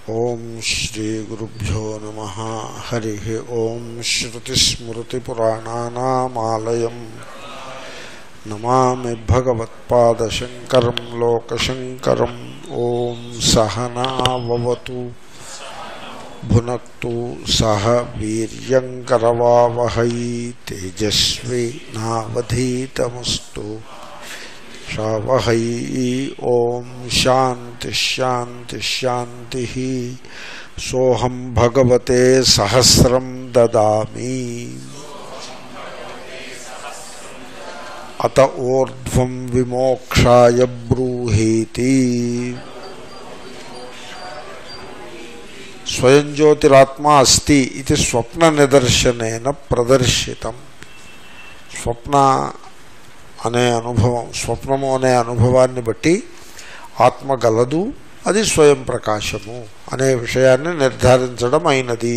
ఓం శ్రీ గురుభ్యో నమ హరి ఓం శ్రుతిస్మృతిపురాణానామాలయం నమామి భగవత్పాదశంకరం లోకశంకరం ఓం సహనావతు భునక్తు సహ వీర్యంకరవావహై తేజస్వి నావధీతమస్తు షావహై ఓం శాంతి శాంతి శాంతి సోహం భగవతే సహస్రం దదామి అత ఊర్ధ్వం విమోక్షాయ బ్రూహీతి స్వయం జ్యోతిరాత్మా అస్తి ఇది స్వప్న నిదర్శనేన ప్రదర్శితం స్వప్న అనే అనుభవం స్వప్నము అనే అనుభవాన్ని బట్టి ఆత్మ గలదు అది స్వయం ప్రకాశము అనే విషయాన్ని నిర్ధారించడం అయినది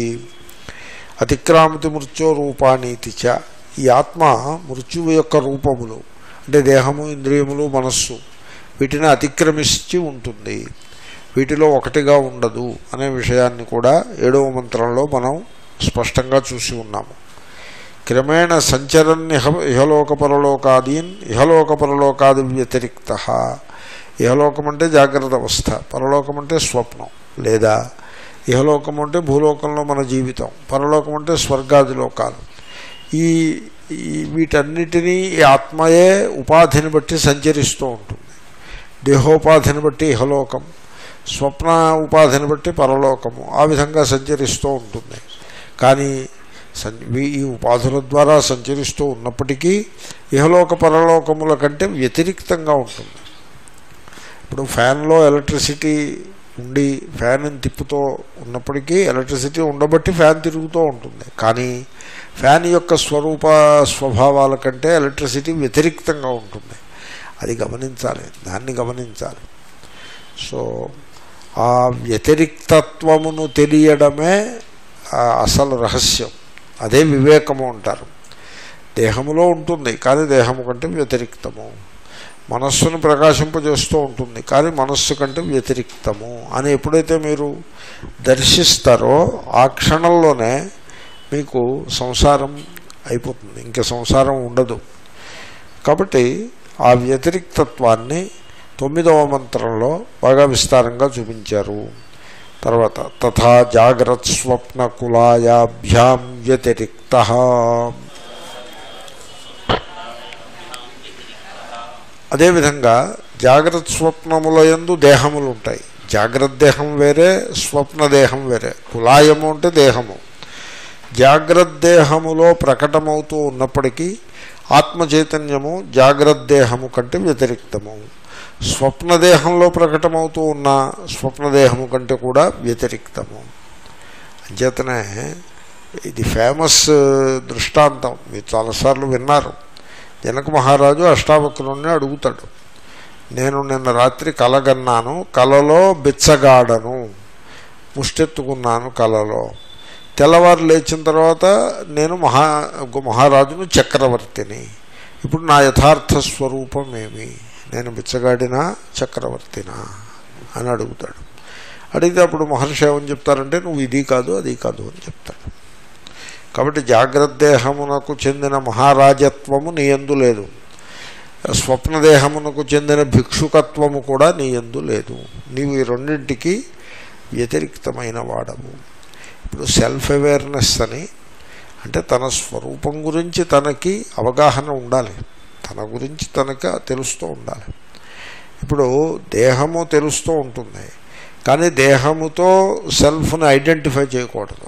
అతిక్రామతి మృత్యో రూపానీతి చ ఈ ఆత్మ మృత్యువు యొక్క రూపములు అంటే దేహము ఇంద్రియములు మనస్సు వీటిని అతిక్రమించి ఉంటుంది వీటిలో ఒకటిగా ఉండదు అనే విషయాన్ని కూడా ఏడవ మంత్రంలో మనం స్పష్టంగా చూసి ఉన్నాము క్రమేణ సంచరన్ ఇహ ఇహలోక పరలోకాదీన్ ఇహలోక పరలోకాది వ్యతిరిక్త ఇహలోకం అంటే జాగ్రత్త అవస్థ పరలోకం అంటే స్వప్నం లేదా ఇహలోకం అంటే భూలోకంలో మన జీవితం పరలోకం అంటే స్వర్గాది లోకాలు ఈ ఈ వీటన్నిటినీ ఈ ఆత్మయే ఉపాధిని బట్టి సంచరిస్తూ ఉంటుంది దేహోపాధిని బట్టి ఇహలోకం స్వప్న ఉపాధిని బట్టి పరలోకము ఆ విధంగా సంచరిస్తూ ఉంటుంది కానీ ఈ ఉపాధుల ద్వారా సంచరిస్తూ ఉన్నప్పటికీ ఇహలోక పరలోకముల కంటే వ్యతిరిక్తంగా ఉంటుంది ఇప్పుడు ఫ్యాన్లో ఎలక్ట్రిసిటీ ఉండి ఫ్యాన్ తిప్పుతూ ఉన్నప్పటికీ ఎలక్ట్రిసిటీ ఉండబట్టి ఫ్యాన్ తిరుగుతూ ఉంటుంది కానీ ఫ్యాన్ యొక్క స్వరూప స్వభావాల కంటే ఎలక్ట్రిసిటీ వ్యతిరిక్తంగా ఉంటుంది అది గమనించాలి దాన్ని గమనించాలి సో ఆ వ్యతిరిక్తత్వమును తెలియడమే అసలు రహస్యం అదే వివేకము అంటారు దేహములో ఉంటుంది కానీ దేహము కంటే వ్యతిరిక్తము మనస్సును ప్రకాశింపజేస్తూ ఉంటుంది కానీ మనస్సు కంటే వ్యతిరిక్తము అని ఎప్పుడైతే మీరు దర్శిస్తారో ఆ క్షణంలోనే మీకు సంసారం అయిపోతుంది ఇంకా సంసారం ఉండదు కాబట్టి ఆ వ్యతిరిక్తత్వాన్ని తొమ్మిదవ మంత్రంలో బాగా విస్తారంగా చూపించారు తర్వాత తథా జాగ్రత్ స్వప్న కులాయాభ్యాం వ్యతిరిక్త అదేవిధంగా జాగ్రత్త స్వప్నముల యందు దేహములు ఉంటాయి జాగ్రత్త దేహం వేరే స్వప్న దేహం వేరే కులాయము అంటే దేహము జాగ్రత్త దేహములో ప్రకటమవుతూ ఉన్నప్పటికీ ఆత్మ చైతన్యము జాగ్రత్త దేహము కంటే వ్యతిరిక్తము స్వప్నదేహంలో ప్రకటమవుతూ ఉన్న స్వప్నదేహము కంటే కూడా వ్యతిరిక్తము అంచేతనే ఇది ఫేమస్ దృష్టాంతం మీరు చాలాసార్లు విన్నారు జనక మహారాజు అష్టావక్రుణ్ణి అడుగుతాడు నేను నిన్న రాత్రి కలగన్నాను కలలో బిచ్చగాడను ముష్టెత్తుకున్నాను కలలో తెల్లవారు లేచిన తర్వాత నేను మహా మహారాజును చక్రవర్తిని ఇప్పుడు నా యథార్థ స్వరూపం ఏమి నేను బిచ్చగాడినా చక్రవర్తినా అని అడుగుతాడు అడిగితే అప్పుడు మహర్షి ఏమని చెప్తారంటే నువ్వు ఇది కాదు అది కాదు అని చెప్తాడు కాబట్టి జాగ్రత్త దేహమునకు చెందిన మహారాజత్వము నీ ఎందు లేదు స్వప్నదేహమునకు చెందిన భిక్షుకత్వము కూడా నీ ఎందు లేదు నీవు ఈ రెండింటికి వ్యతిరిక్తమైన వాడవు ఇప్పుడు సెల్ఫ్ అవేర్నెస్ అని అంటే తన స్వరూపం గురించి తనకి అవగాహన ఉండాలి తన గురించి తనకు తెలుస్తూ ఉండాలి ఇప్పుడు దేహము తెలుస్తూ ఉంటుంది కానీ దేహముతో సెల్ఫ్ని ఐడెంటిఫై చేయకూడదు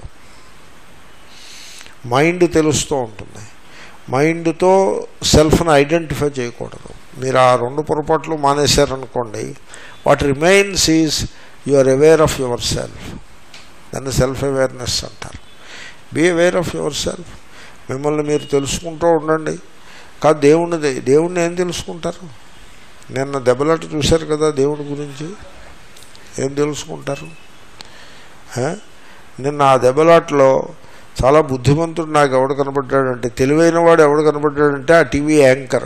మైండ్ తెలుస్తూ ఉంటుంది మైండ్తో సెల్ఫ్ని ఐడెంటిఫై చేయకూడదు మీరు ఆ రెండు పొరపాట్లు మానేశారనుకోండి what remains is you are aware of yourself దాన్ని సెల్ఫ్ అవేర్నెస్ అంటారు be aware of yourself మిమ్మల్ని మీరు తెలుసుకుంటూ ఉండండి కాదు దేవుణ్ణి దేవుణ్ణి ఏం తెలుసుకుంటారు నిన్న దెబ్బలాట చూశారు కదా దేవుడి గురించి ఏం తెలుసుకుంటారు నిన్న ఆ దెబ్బలాట్లో చాలా బుద్ధిమంతుడు నాకు ఎవడు కనబడ్డాడంటే తెలివైన వాడు ఎవడు కనబడ్డాడంటే ఆ టీవీ యాంకర్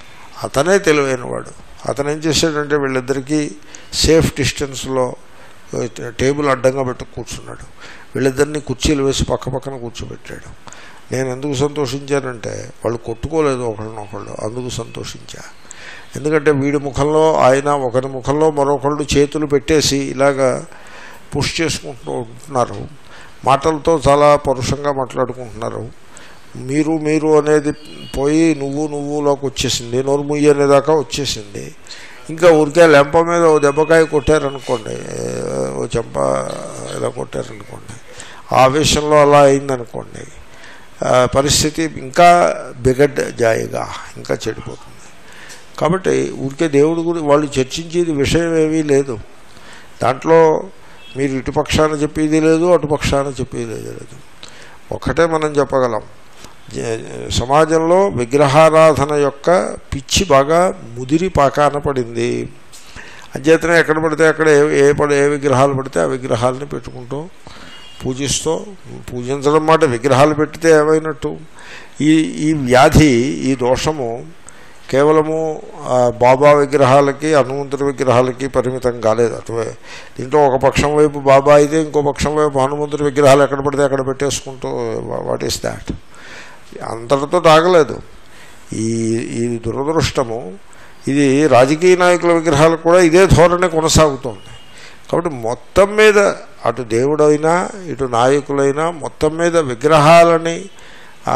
అతనే తెలివైనవాడు అతను ఏం చేశాడంటే వీళ్ళిద్దరికీ సేఫ్ డిస్టెన్స్లో టేబుల్ అడ్డంగా పెట్టి కూర్చున్నాడు వీళ్ళిద్దరిని కుర్చీలు వేసి పక్క పక్కన కూర్చోబెట్టాడు నేను ఎందుకు సంతోషించానంటే వాళ్ళు కొట్టుకోలేదు ఒకళ్ళనొకళ్ళు అందుకు సంతోషించా ఎందుకంటే వీడి ముఖంలో ఆయన ఒకరి ముఖంలో మరొకళ్ళు చేతులు పెట్టేసి ఇలాగా పుష్ చేసుకుంటూ ఉంటున్నారు మాటలతో చాలా పరుషంగా మాట్లాడుకుంటున్నారు మీరు మీరు అనేది పోయి నువ్వు నువ్వులోకి వచ్చేసింది నోరు ముయ్యి అనేదాకా వచ్చేసింది ఇంకా ఊరికే లెంప మీద ఓ దెబ్బకాయ కొట్టారనుకోండి ఓ చెంప ఇలా కొట్టారనుకోండి ఆ ఆవేశంలో అలా అయిందనుకోండి ఆ, పరిస్థితి ఇంకా బిగడ్ జాయిగా ఇంకా చెడిపోతుంది కాబట్టి ఊరికే దేవుడి గురి వాళ్ళు చర్చించేది విషయం ఏమీ లేదు దాంట్లో మీరు ఇటుపక్షాన చెప్పేది లేదు అటుపక్షాన చెప్పేది లేదు ఒకటే మనం చెప్పగలం జ- సమాజంలో విగ్రహారాధన యొక్క పిచ్చి బాగా ముదిరి పాకాన పడింది అంచేతనే ఎక్కడ పడితే అక్కడ ఏ ఏ పడి ఏ విగ్రహాలు పడితే ఆ విగ్రహాలని పెట్టుకుంటూ పూజిస్తూ పూజించడం మాట విగ్రహాలు పెట్టితే ఏమైనట్టు ఈ ఈ వ్యాధి ఈ దోషము కేవలము ఆ, బాబా విగ్రహాలకి హనుమంతుడి విగ్రహాలకి పరిమితం కాలేదు అటువే దీంట్లో ఒక పక్షం వైపు బాబా అయితే ఇంకో పక్షం వైపు హనుమంతుడి విగ్రహాలు ఎక్కడ పడితే అక్కడ పెట్టేసుకుంటూ వాట్ ఈస్ దాట్ అంతటితో తాగలేదు ఈ ఈ దురదృష్టము ఇది రాజకీయ నాయకుల విగ్రహాలు కూడా ఇదే ధోరణి కొనసాగుతోంది కాబట్టి మొత్తం మీద అటు దేవుడైనా ఇటు నాయకులైనా మొత్తం మీద విగ్రహాలని ఆ,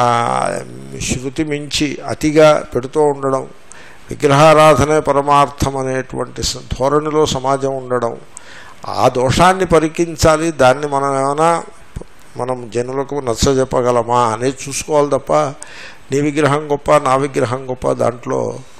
శృతి మించి అతిగా పెడుతూ ఉండడం విగ్రహారాధనే పరమార్థం అనేటువంటి స- ధోరణిలో సమాజం ఉండడం ఆ దోషాన్ని పరికించాలి దాన్ని మనం ఏమైనా మనం జనులకు నచ్చజెప్పగలమా అనేది చూసుకోవాలి తప్ప నీ విగ్రహం గొప్ప నా విగ్రహం గొప్ప దాంట్లో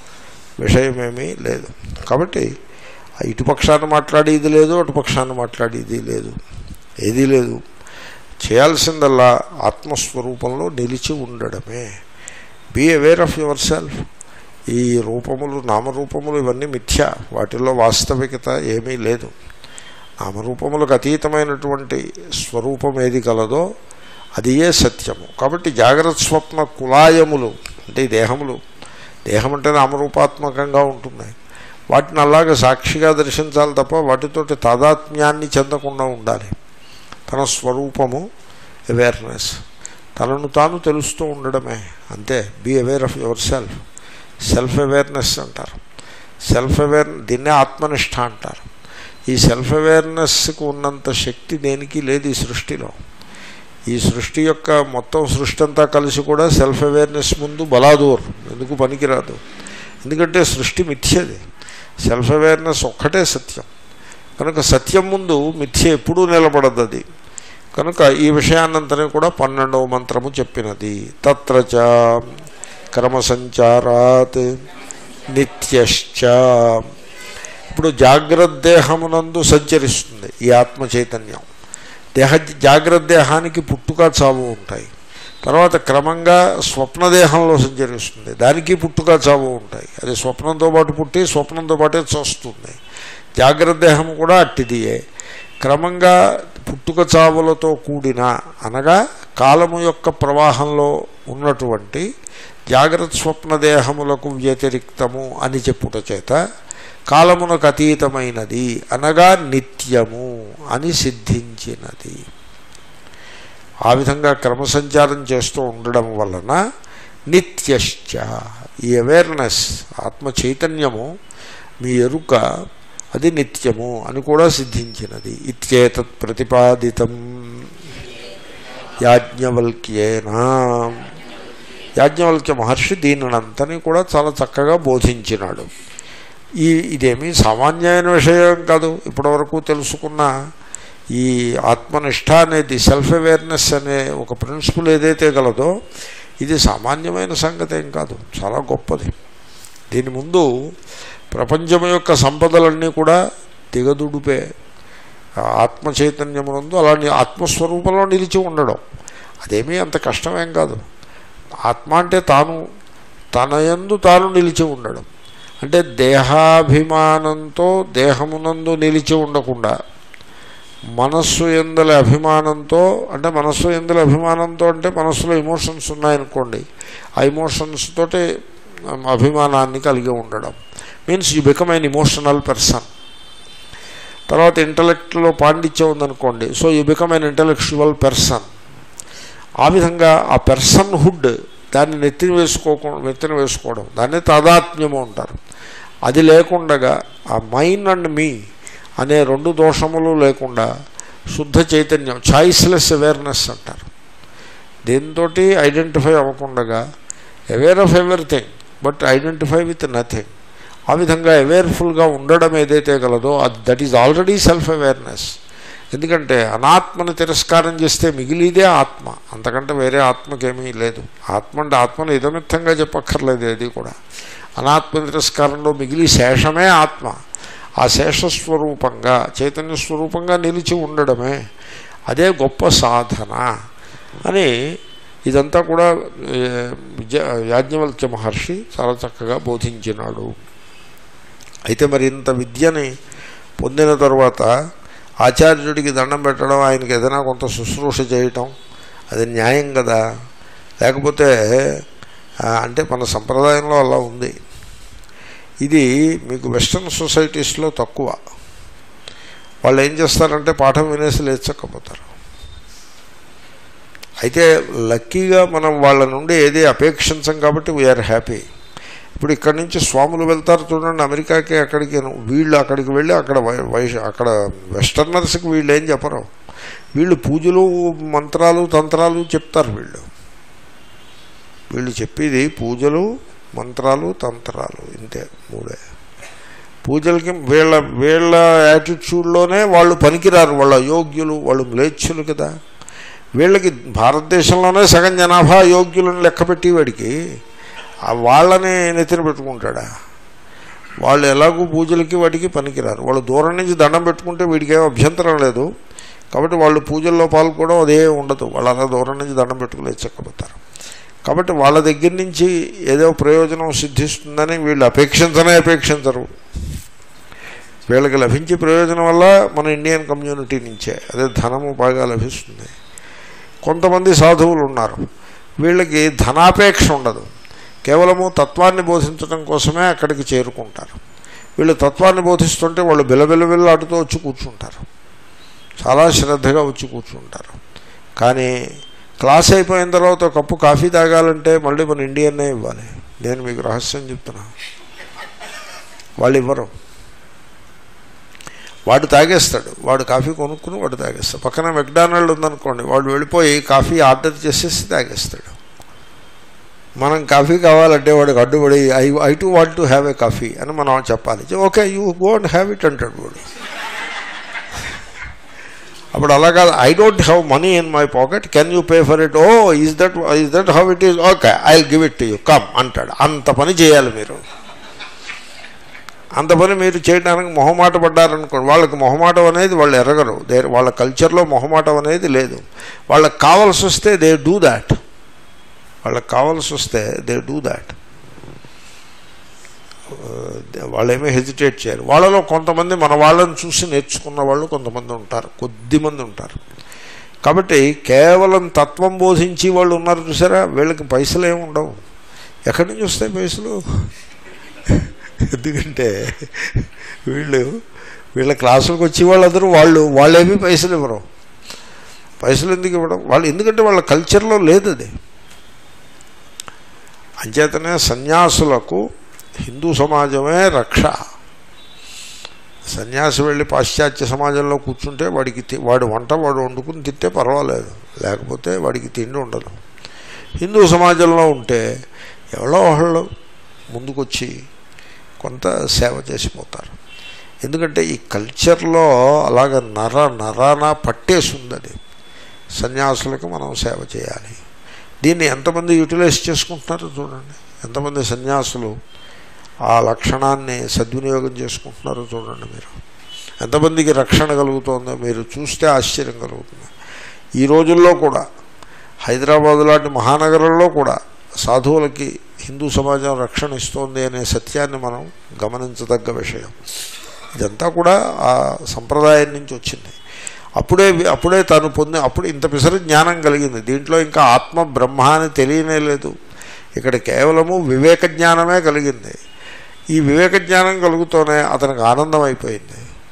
విషయమేమీ లేదు కాబట్టి ఆ ఇటుపక్షాన్ని మాట్లాడేది లేదు అటుపక్షాన్ని మాట్లాడేది లేదు ఏదీ లేదు చేయాల్సిందల్లా ఆత్మస్వరూపంలో నిలిచి ఉండడమే be aware of yourself ఈ రూపములు నామరూపములు ఇవన్నీ మిథ్య వాటిల్లో వాస్తవికత ఏమీ లేదు నామరూపములకు అతీతమైనటువంటి స్వరూపం ఏది కలదో అది ఏ సత్యము కాబట్టి జాగ్రత్త స్వప్న కులాయములు అంటే ఈ దేహములు దేహం అంటే నామరూపాత్మకంగా ఉంటుంది వాటిని అలాగే సాక్షిగా దర్శించాలి తప్ప వాటితోటి తాదాత్మ్యాన్ని చెందకుండా ఉండాలి తన స్వరూపము అవేర్నెస్ తనను తాను తెలుస్తూ ఉండడమే అంతే be aware of yourself self awareness అంటారు సెల్ఫ్ అవేర్ దీన్నే ఆత్మనిష్ట అంటారు ఈ సెల్ఫ్ అవేర్నెస్కు ఉన్నంత శక్తి దేనికి లేదు ఈ సృష్టిలో ఈ సృష్టి యొక్క మొత్తం సృష్టి అంతా కలిసి కూడా సెల్ఫ్ అవేర్నెస్ ముందు బలాదూర్ ఎందుకు పనికిరాదు ఎందుకంటే సృష్టి మిథ్యది సెల్ఫ్ అవేర్నెస్ ఒక్కటే సత్యం కనుక సత్యం ముందు మిథ్య ఎప్పుడూ నిలబడదు అది కనుక ఈ విషయాన్నంతనే కూడా పన్నెండవ మంత్రము చెప్పినది తత్ర చ క్రమసంచారాత్ నిత్యశ్చ ఇప్పుడు జాగ్రత్త దేహమునందు సంచరిస్తుంది ఈ ఆత్మ చైతన్యం దేహ జాగ్రత్త దేహానికి పుట్టుక చావు ఉంటాయి తర్వాత క్రమంగా స్వప్నదేహంలో సంచరిస్తుంది దానికి పుట్టుక చావు ఉంటాయి అది స్వప్నంతో పాటు పుట్టి స్వప్నంతో పాటే చూస్తుంది జాగ్రత్త దేహం కూడా అట్టిదియే క్రమంగా పుట్టుక చావులతో కూడిన అనగా కాలము యొక్క ప్రవాహంలో ఉన్నటువంటి జాగ్రత్త స్వప్న దేహములకు వ్యతిరిక్తము అని చెప్పుట చేత కాలమునకు అతీతమైనది అనగా నిత్యము అని సిద్ధించినది ఆ విధంగా క్రమసంచారం చేస్తూ ఉండడం వలన నిత్యశ్చ ఈ అవేర్నెస్ ఆత్మ చైతన్యము మీ ఎరుక అది నిత్యము అని కూడా సిద్ధించినది ఇత్యేతత్ ప్రతిపాదితం యాజ్ఞవల్క్యేనా యాజ్ఞవల్క్య మహర్షి దీనినంతని కూడా చాలా చక్కగా బోధించినాడు ఈ ఇదేమీ సామాన్యమైన విషయం కాదు ఇప్పటివరకు తెలుసుకున్న ఈ ఆత్మనిష్ట అనేది సెల్ఫ్ అవేర్నెస్ అనే ఒక ప్రిన్సిపల్ ఏదైతే గలదో ఇది సామాన్యమైన సంగతి ఏం కాదు చాలా గొప్పది దీని ముందు ప్రపంచం యొక్క సంపదలన్నీ కూడా దిగదుడిపే ఆత్మ చైతన్యమునందు అలా ని- ఆత్మస్వరూపంలో నిలిచి ఉండడం అదేమీ అంత కష్టమేం కాదు ఆత్మ అంటే తాను తన యందు తాను నిలిచి ఉండడం అంటే దేహాభిమానంతో దేహమునందు నిలిచి ఉండకుండా మనస్సు ఎందల అభిమానంతో అంటే మనస్సు ఎందల అభిమానంతో అంటే మనస్సులో ఎమోషన్స్ ఉన్నాయనుకోండి ఆ ఎమోషన్స్ తోటి అభిమానాన్ని కలిగి ఉండడం means you become an emotional person తర్వాత ఇంటలెక్ట్లో పాండిత్యం ఉందనుకోండి so you become an intellectual person ఆ విధంగా ఆ పర్సన్హుడ్ దాన్ని నెత్తిన వేసుకోకుండా నెత్తిన వేసుకోవడం దాన్ని తాదాత్మ్యము అంటారు అది లేకుండగా ఆ మైన్ అండ్ మీ అనే రెండు దోషములు లేకుండా శుద్ధ చైతన్యం చాయిస్లెస్ అవేర్నెస్ అంటారు దీంతో ఐడెంటిఫై అవ్వకుండగా aware of everything but identify with nothing ఆ విధంగా అవేర్ఫుల్గా ఉండడం ఏదైతే గలదో అది that is already self awareness ఎందుకంటే అనాత్మను తిరస్కారం చేస్తే మిగిలిదే ఆత్మ అంతకంటే వేరే ఆత్మకేమీ లేదు ఆత్మ అంటే ఆత్మను ఇదమిత్తంగా చెప్పక్కర్లేదు ఏది కూడా అనాత్మ తిరస్కారంలో మిగిలి శేషమే ఆత్మ ఆ శేషస్వరూపంగా చైతన్య స్వరూపంగా నిలిచి ఉండడమే అదే గొప్ప సాధన అని ఇదంతా కూడా ఏ, విద్య యాజ్ఞవల్క్య మహర్షి చాలా చక్కగా బోధించినాడు అయితే మరి ఇంత విద్యని పొందిన తర్వాత ఆచార్యుడికి దండం పెట్టడం ఆయనకి ఏదైనా కొంత శుశ్రూష చేయటం అది న్యాయం కదా లేకపోతే ఆ, అంటే మన సంప్రదాయంలో అలా ఉంది ఇది మీకు వెస్ట్రన్ సొసైటీస్లో తక్కువ వాళ్ళు ఏం చేస్తారంటే పాఠం వినేసి లేచకపోతారు అయితే లక్కీగా మనం వాళ్ళ నుండి ఏది అపేక్షించం కాబట్టి వీఆర్ హ్యాపీ ఇప్పుడు ఇక్కడి నుంచి స్వాములు వెళ్తారు చూడండి అమెరికాకి అక్కడికి వీళ్ళు అక్కడికి వెళ్ళి అక్కడ వై- వైశ అక్కడ వెస్టర్నర్స్కి వీళ్ళు ఏం చెప్పరు వీళ్ళు పూజలు మంత్రాలు తంత్రాలు చెప్తారు వీళ్ళు వీళ్ళు చెప్పేది పూజలు మంత్రాలు తంత్రాలు ఇంతే మూడే పూజలకి వీళ్ళ వీళ్ళ యాటిట్యూడ్లోనే వాళ్ళు పనికిరారు వాళ్ళ యోగ్యులు వాళ్ళు మ్లేచ్చులు కదా వీళ్ళకి భారతదేశంలోనే సగం జనాభా యోగ్యులను లెక్క పెట్టి వాడికి ఆ వాళ్ళని నెత్తిన పెట్టుకుంటాడా వాళ్ళు ఎలాగూ పూజలకి వాటికి పనికిరారు వాళ్ళు దూరం నుంచి దండం పెట్టుకుంటే వీడికి ఏం అభ్యంతరం లేదు కాబట్టి వాళ్ళు పూజల్లో పాల్గొనడం అదే ఉండదు వాళ్ళు అలా దూరం నుంచి దండం పెట్టుకుని చెక్కపోతారు కాబట్టి వాళ్ళ దగ్గర నుంచి ఏదో ప్రయోజనం సిద్ధిస్తుందని వీళ్ళు అపేక్షించనే అపేక్షించరు వీళ్ళకి లభించే ప్రయోజనం వల్ల మన ఇండియన్ కమ్యూనిటీ నుంచే అదే ధనము బాగా లభిస్తుంది కొంతమంది సాధువులు ఉన్నారు వీళ్ళకి ధనాపేక్ష ఉండదు కేవలము తత్వాన్ని బోధించడం కోసమే అక్కడికి చేరుకుంటారు వీళ్ళు తత్వాన్ని బోధిస్తుంటే వాళ్ళు బిలబిలబిల్లాడుతూ వచ్చి కూర్చుంటారు చాలా శ్రద్ధగా వచ్చి కూర్చుంటారు కానీ క్లాస్ అయిపోయిన తర్వాత ఒక కప్పు కాఫీ తాగాలంటే మళ్ళీ మన ఇండియన్నే ఇవ్వాలి నేను మీకు రహస్యం చెప్తున్నా వాళ్ళు ఇవ్వరు వాడు తాగేస్తాడు వాడు కాఫీ కొనుక్కుని వాడు తాగేస్తాడు పక్కన మెక్డానల్డ్ ఉందనుకోండి వాడు వెళ్ళిపోయి కాఫీ ఆర్డర్ చేసేసి తాగేస్తాడు మనం కాఫీ కావాలంటే వాడికి అడ్డుపడి I I to want to have a coffee అని మనం చెప్పాలి okay you go and have it అంటాడు వాడు అప్పుడు అలా కాదు I don't have money in my pocket can you pay for it oh is that is that how it is okay I give it to you come అంటాడు అంత పని చేయాలి మీరు అంత పని మీరు చేయడానికి మొహమాట పడ్డారనుకోండి వాళ్ళకి మొహమాటం అనేది వాళ్ళు ఎరగరు దే వాళ్ళ కల్చర్లో మొహమాటం అనేది లేదు వాళ్ళకి కావాల్సి వస్తే దే డూ దాట్ వాళ్ళకి కావాల్సి వస్తే దే డూ దాట్ వాళ్ళేమీ హెజిటేట్ చేయరు వాళ్ళలో కొంతమంది మన వాళ్ళని చూసి నేర్చుకున్న వాళ్ళు కొంతమంది ఉంటారు కొద్ది మంది ఉంటారు కాబట్టి కేవలం తత్వం బోధించి వాళ్ళు ఉన్నారు చూసారా వీళ్ళకి పైసలు ఏమి ఉండవు ఎక్కడి నుంచి వస్తాయి పైసలు ఎందుకంటే వీళ్ళు వీళ్ళ క్లాసులకు వచ్చే వాళ్ళందరూ వాళ్ళు వాళ్ళేమీ పైసలు ఇవ్వరు పైసలు ఎందుకు ఇవ్వడం వాళ్ళు ఎందుకంటే వాళ్ళ కల్చర్లో లేదు అది అంచేతనే సన్యాసులకు హిందూ సమాజమే రక్ష సన్యాసి వెళ్ళి పాశ్చాత్య సమాజంలో కూర్చుంటే వాడికి తి- వాడి వంట వాడు వండుకుని తింటే పర్వాలేదు లేకపోతే వాడికి తిండి ఉండదు హిందూ సమాజంలో ఉంటే ఎవరో ఒకళ్ళు ముందుకొచ్చి కొంత సేవ చేసిపోతారు ఎందుకంటే ఈ కల్చర్లో అలాగ నర నరాన పట్టేసి ఉందని సన్యాసులకు మనం సేవ చేయాలి దీన్ని ఎంతమంది యూటిలైజ్ చేసుకుంటున్నారో చూడండి ఎంతమంది సన్యాసులు ఆ లక్షణాన్ని సద్వినియోగం చేసుకుంటున్నారో చూడండి మీరు ఎంతమందికి రక్షణ కలుగుతుందో మీరు చూస్తే ఆశ్చర్యం కలుగుతుంది ఈ రోజుల్లో కూడా హైదరాబాద్ లాంటి మహానగరంలో కూడా సాధువులకి హిందూ సమాజం రక్షణ ఇస్తోంది అనే సత్యాన్ని మనం గమనించదగ్గ విషయం ఇదంతా కూడా ఆ సంప్రదాయం నుంచి వచ్చింది అప్పుడే అప్పుడే తను పొంది అప్పుడు ఇంత పిసరి జ్ఞానం కలిగింది దీంట్లో ఇంకా ఆత్మ బ్రహ్మ అని తెలియనే లేదు ఇక్కడ కేవలము వివేక జ్ఞానమే కలిగింది ఈ వివేక జ్ఞానం కలుగుతూనే అతనికి ఆనందం అయిపోయింది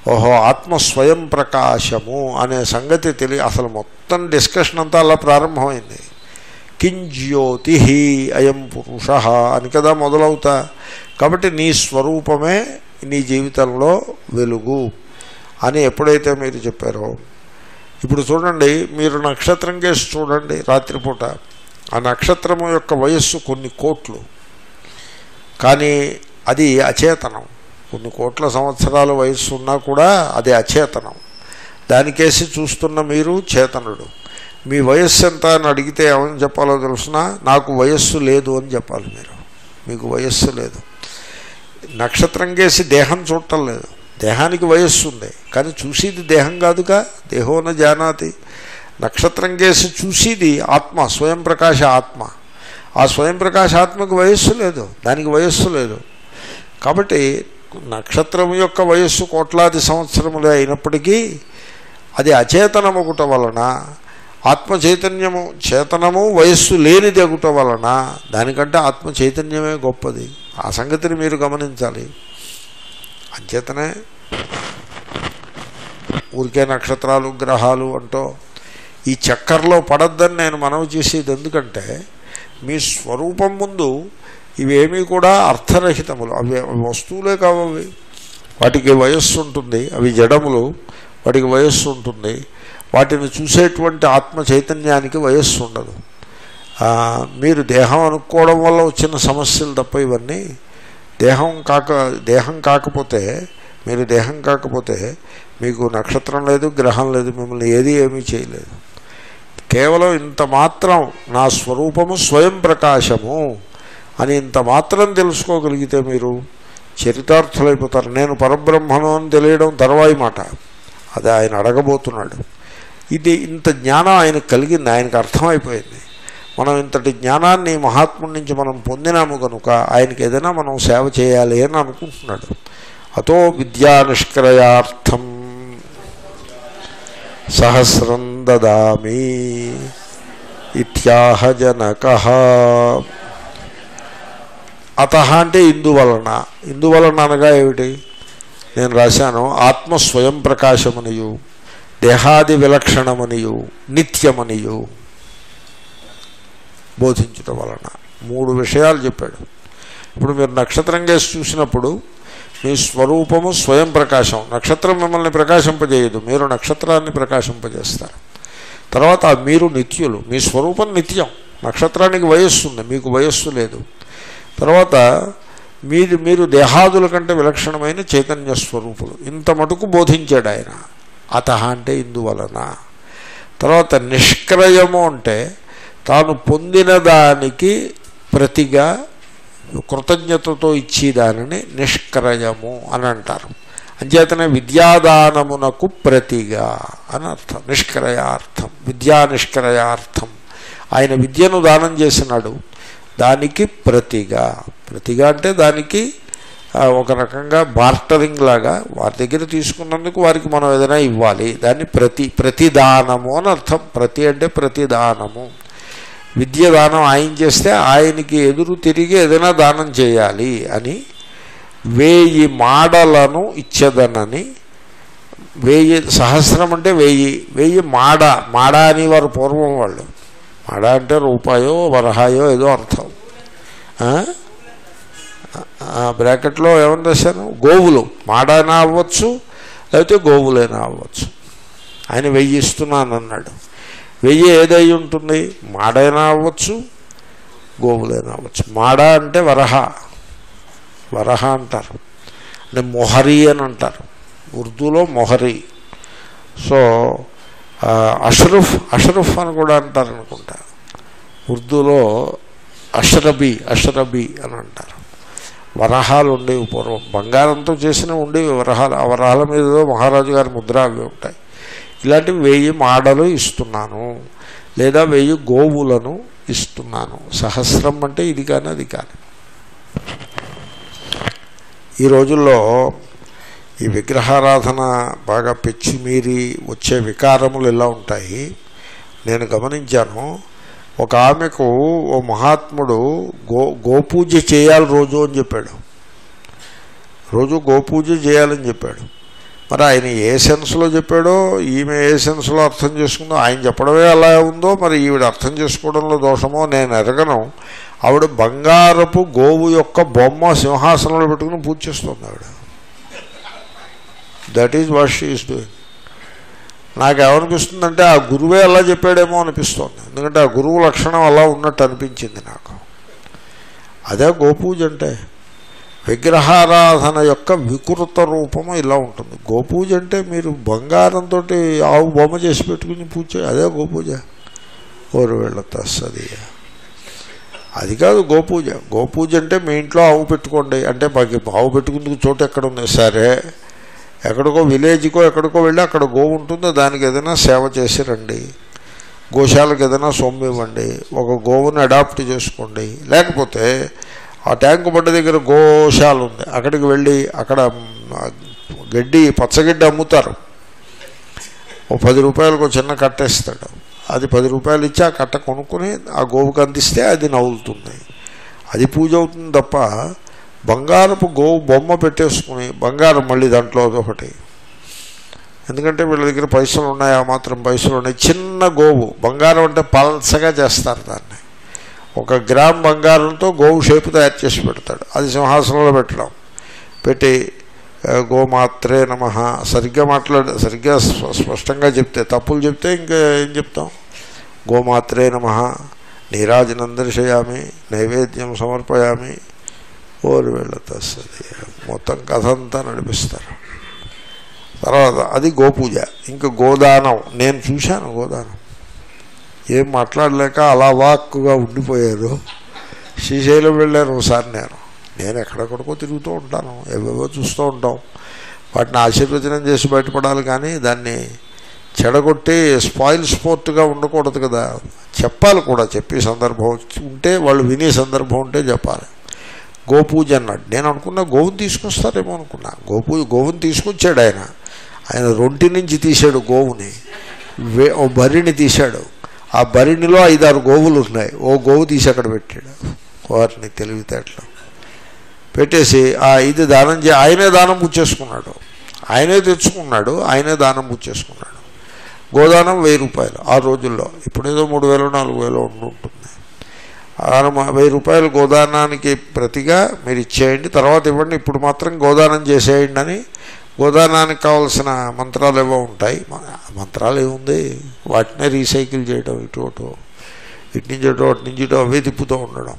ఓహో ఆత్మ స్వయం ప్రకాశము అనే సంగతి తెలియ అసలు మొత్తం డిస్కషన్ అంతా అలా ప్రారంభమైంది కింజ్యోతి అయం పురుష అని కదా మొదలవుతా కాబట్టి నీ స్వరూపమే నీ జీవితంలో వెలుగు అని ఎప్పుడైతే మీరు చెప్పారో ఇప్పుడు చూడండి మీరు నక్షత్రం కేసి చూడండి రాత్రిపూట ఆ నక్షత్రము యొక్క వయస్సు కొన్ని కోట్లు కానీ అది అచేతనం కొన్ని కోట్ల సంవత్సరాల వయస్సు ఉన్నా కూడా అది అచేతనం దానికేసి చూస్తున్న మీరు చేతనుడు మీ వయస్సు ఎంత అని అడిగితే ఏమని చెప్పాలో తెలుసిన నాకు వయస్సు లేదు అని చెప్పాలి మీరు మీకు వయస్సు లేదు నక్షత్రం కేసి దేహం చూడటం లేదు దేహానికి వయస్సు ఉంది కానీ చూసేది దేహం కాదుగా దేహోన జానాతి నక్షత్రం కేసి చూసేది ఆత్మ స్వయం ప్రకాశ ఆత్మ ఆ స్వయం ప్రకాశ ఆత్మకు వయస్సు లేదు దానికి వయస్సు లేదు కాబట్టి నక్షత్రం యొక్క వయస్సు కోట్లాది సంవత్సరములే అయినప్పటికీ అది అచేతనమగుట వలన ఆత్మ చైతన్యము చేతనము వయస్సు లేనిది అగుట వలన దానికంటే ఆత్మ చైతన్యమే గొప్పది ఆ సంగతిని మీరు గమనించాలి అంచేతనే ఊరికే నక్షత్రాలు గ్రహాలు అంటూ ఈ చక్కర్లో పడద్దని నేను మనవి చేసేది ఎందుకంటే మీ స్వరూపం ముందు ఇవేమీ కూడా అర్థరహితములు అవి అవి వస్తువులే కావవి వాటికి వయస్సు ఉంటుంది అవి జడములు వాటికి వయస్సు ఉంటుంది వాటిని చూసేటువంటి ఆత్మ చైతన్యానికి వయస్సు ఉండదు ఆ, మీరు దేహం అనుకోవడం వల్ల వచ్చిన సమస్యలు తప్ప ఇవన్నీ దేహం కాక దేహం కాకపోతే మీరు దేహం కాకపోతే మీకు నక్షత్రం లేదు గ్రహం లేదు మిమ్మల్ని ఏది ఏమీ చేయలేదు కేవలం ఇంత మాత్రం నా స్వరూపము స్వయం ప్రకాశము అని ఇంత మాత్రం తెలుసుకోగలిగితే మీరు చరితార్థులైపోతారు నేను పరబ్రహ్మను అని తెలియడం తర్వాయి మాట అది ఆయన అడగబోతున్నాడు ఇది ఇంత జ్ఞానం ఆయనకు కలిగింది ఆయనకు అర్థమైపోయింది మనం ఇంతటి జ్ఞానాన్ని మహాత్ముడి నుంచి మనం పొందినాము కనుక ఆయనకి ఏదైనా మనం సేవ చేయాలి అని అనుకుంటున్నాడు అతో విద్యా నిష్క్రయార్థం సహస్రం దదామి ఇత్యాహ జనక అత అంటే ఇందువలన ఇందువలన అనగా ఏమిటి నేను రాశాను ఆత్మ స్వయం ప్రకాశమనియు దేహాది విలక్షణమనియు నిత్యమనియు బోధించటం వలన మూడు విషయాలు చెప్పాడు ఇప్పుడు మీరు నక్షత్రం కేసి చూసినప్పుడు మీ స్వరూపము స్వయం ప్రకాశం నక్షత్రం మిమ్మల్ని ప్రకాశింపజేయదు మీరు నక్షత్రాన్ని ప్రకాశింపజేస్తారు తర్వాత మీరు నిత్యులు మీ స్వరూపం నిత్యం నక్షత్రానికి వయస్సు ఉంది మీకు వయస్సు లేదు తర్వాత మీది మీరు దేహాదుల కంటే విలక్షణమైన చైతన్య స్వరూపులు ఇంత మటుకు బోధించాడు ఆయన అత అంటే ఇందువలన తర్వాత నిష్క్రయము అంటే తాను పొందిన దానికి ప్రతిగా కృతజ్ఞతతో ఇచ్చి దానిని నిష్క్రయము అని అంటారు అంచేతనే విద్యాదానమునకు ప్రతిగా అని అర్థం నిష్క్రయార్థం విద్యా నిష్క్రయార్థం ఆయన విద్యను దానం చేసినాడు దానికి ప్రతిగా ప్రతిగా అంటే దానికి ఆ, ఒక రకంగా బార్టరింగ్ లాగా వారి దగ్గర తీసుకున్నందుకు వారికి మనం ఏదైనా ఇవ్వాలి దాన్ని ప్రతి ప్రతిదానము అని అర్థం ప్రతి అంటే ప్రతిదానము విద్య దానం ఆయన చేస్తే ఆయనకి ఎదురు తిరిగి ఏదైనా దానం చేయాలి అని వేయి మాడలను ఇచ్చేదనని వెయ్యి సహస్రం అంటే వెయ్యి వెయ్యి మాడ మాడ అని వారు పూర్వం వాళ్ళు మాడ అంటే రూపాయో వరహాయో ఏదో అర్థం ఆ? ఆ బ్రాకెట్లో ఏమని రాశాను గోవులు మాడైనా అవ్వచ్చు లేకపోతే గోవులైనా అవ్వచ్చు ఆయన వెయ్యి ఇస్తున్నాను అన్నాడు వెయ్యి ఏదై ఉంటుంది మాడైనా అవ్వచ్చు గోవులైనా అవ్వచ్చు మాడ అంటే వరహ వరహ అంటారు అంటే మొహరి అని అంటారు ఉర్దూలో మొహరి సో ఆ, అష్రఫ్ అష్రఫ్ అని కూడా అంటారు అనుకుంటా ఉర్దూలో అష్రబి అష్రబి అని అంటారు వరహాలు ఉండేవి పూర్వం బంగారంతో చేసిన ఉండేవి వరహాలు ఆ వరహాల మీద మహారాజు గారి ముద్ర అవి ఉంటాయి ఇలాంటివి వెయ్యి మాడలు ఇస్తున్నాను లేదా వెయ్యి గోవులను ఇస్తున్నాను సహస్రం అంటే ఇది కానీ అది కానీ ఈ రోజుల్లో ఈ విగ్రహారాధన బాగా పెచ్చిమీరి వచ్చే వికారములు ఇలా ఉంటాయి నేను గమనించాను ఒక ఆమెకు ఓ మహాత్ముడు గో గోపూజ చేయాలి రోజు అని చెప్పాడు రోజు గోపూజ చేయాలని చెప్పాడు మరి ఆయన ఏ సెన్స్లో చెప్పాడో ఈమె ఏ సెన్స్లో అర్థం చేసుకుందో ఆయన చెప్పడమే అలా ఉందో మరి ఈవిడ అర్థం చేసుకోవడంలో దోషమో నేను ఎరగను ఆవిడ బంగారపు గోవు యొక్క బొమ్మ సింహాసనంలో పెట్టుకుని పూజ చేస్తుంది ఆవిడ that is what she is doing నాకు ఏమనిపిస్తుందంటే ఆ గురువే అలా చెప్పాడేమో అనిపిస్తోంది ఎందుకంటే ఆ గురువు లక్షణం అలా ఉన్నట్టు అనిపించింది నాకు అదే గోపూజ అంటే విగ్రహారాధన యొక్క వికృత రూపము ఇలా ఉంటుంది గోపూజ అంటే మీరు బంగారంతో ఆవు బొమ్మ చేసి పెట్టుకుని పూజ చేయ- అదే గోపూజ ఓరు వీళ్ళ తస్సది అది కాదు గోపూజ గోపూజ అంటే మీ ఇంట్లో ఆవు పెట్టుకోండి అంటే మాకు ఆవు పెట్టుకుందుకు చోటు ఎక్కడ ఉంది సరే ఎక్కడికో విలేజ్కో ఎక్కడికో వెళ్ళి అక్కడ గోవు ఉంటుందో దానికి ఏదైనా సేవ చేసి రండి గోశాలకు ఏదైనా సొమ్ము ఇవ్వండి ఒక గోవుని అడాప్ట్ చేసుకోండి లేకపోతే ఆ ట్యాంకు బండ దగ్గర గోశాల ఉంది అక్కడికి వెళ్ళి అక్కడ మ్, గడ్డి పచ్చగడ్డి అమ్ముతారు ఓ పది రూపాయలకు ఒక చిన్న కట్ట ఇస్తాడు అది పది రూపాయలు ఇచ్చి ఆ కట్ట కొనుక్కొని ఆ గోవుకి అందిస్తే అది నవ్వులుతుంది అది పూజ అవుతుంది తప్ప బంగారపు గోవు బొమ్మ పెట్టేసుకుని బంగారం మళ్ళీ దాంట్లో ఒకటి ఎందుకంటే వీళ్ళ దగ్గర పైసలు ఉన్నాయి ఆ మాత్రం పైసలు ఉన్నాయి చిన్న గోవు బంగారం అంటే పల్సగా చేస్తారు దాన్ని ఒక గ్రామ్ బంగారంతో గోవు షేపు తయారు చేసి పెడతాడు అది సింహాసనంలో పెట్టడం పెట్టి ఆ, గోమాత్రే నమ సరిగ్గా మాట్లాడ సరిగ్గా స్ప- స్పష్టంగా చెప్తే తప్పులు చెప్తే ఇంకా ఏం చెప్తాం గోమాత్రే నమ నీరాజనం దర్శయామి నైవేద్యం సమర్పయామి ఓరు వీళ్ళ తస్సది మొత్తం కథ అంతా నడిపిస్తారు తర్వాత అది గోపూజ ఇంకా గోదానం నేను చూశాను గోదానం ఏం మాట్లాడలేక అలా వాక్కుగా ఉండిపోయారు శ్రీశైలం వెళ్ళాను ఒకసారి నేను నేను ఎక్కడెక్కడికో తిరుగుతూ ఉంటాను ఏవేవో చూస్తూ ఉంటాం వాటిని ఆశీర్వచనం చేసి బయటపడాలి కానీ దాన్ని చెడగొట్టి స్పాయిల్ స్పోర్ట్గా ఉండకూడదు కదా చెప్పాలి కూడా చెప్పే సందర్భం ఉంటే వాళ్ళు వినే సందర్భం ఉంటే చెప్పాలి గోపూజ అన్నాడు నేను అనుకున్నా గోవుని తీసుకొస్తారేమో అనుకున్నా గోపూజ గోవుని తీసుకొచ్చాడు ఆయన ఆయన రొంటి నుంచి తీశాడు గోవుని వే- ఓ బరిని తీశాడు ఆ బరినిలో ఐదారు గోవులు ఉన్నాయి ఓ గోవు తీసి అక్కడ పెట్టాడు వారిని తెలివితేటలు పెట్టేసి ఆ ఇది దానం చే ఆయనే దానం పుచ్చేసుకున్నాడు ఆయనే తెచ్చుకున్నాడు ఆయనే దానం పుచ్చేసుకున్నాడు గోదానం వెయ్యి రూపాయలు ఆ రోజుల్లో ఇప్పుడేదో మూడు వేలు నాలుగు వేలు ఉండి ఉంటుంది ఆరు మ- వెయ్యి రూపాయలు గోదానానికి ప్రతిగా మీరు ఇచ్చేయండి తర్వాత ఇవ్వండి ఇప్పుడు మాత్రం గోదానం చేసేయండి అని గోదానానికి కావాల్సిన మంత్రాలు ఏవో ఉంటాయి మ- మంత్రాలు ఏముంది వాటినే రీసైకిల్ చేయడం ఇటు అటు ఇటు నుంచి అటు అటు నుంచి ఇటు అవే తిప్పుతూ ఉండడం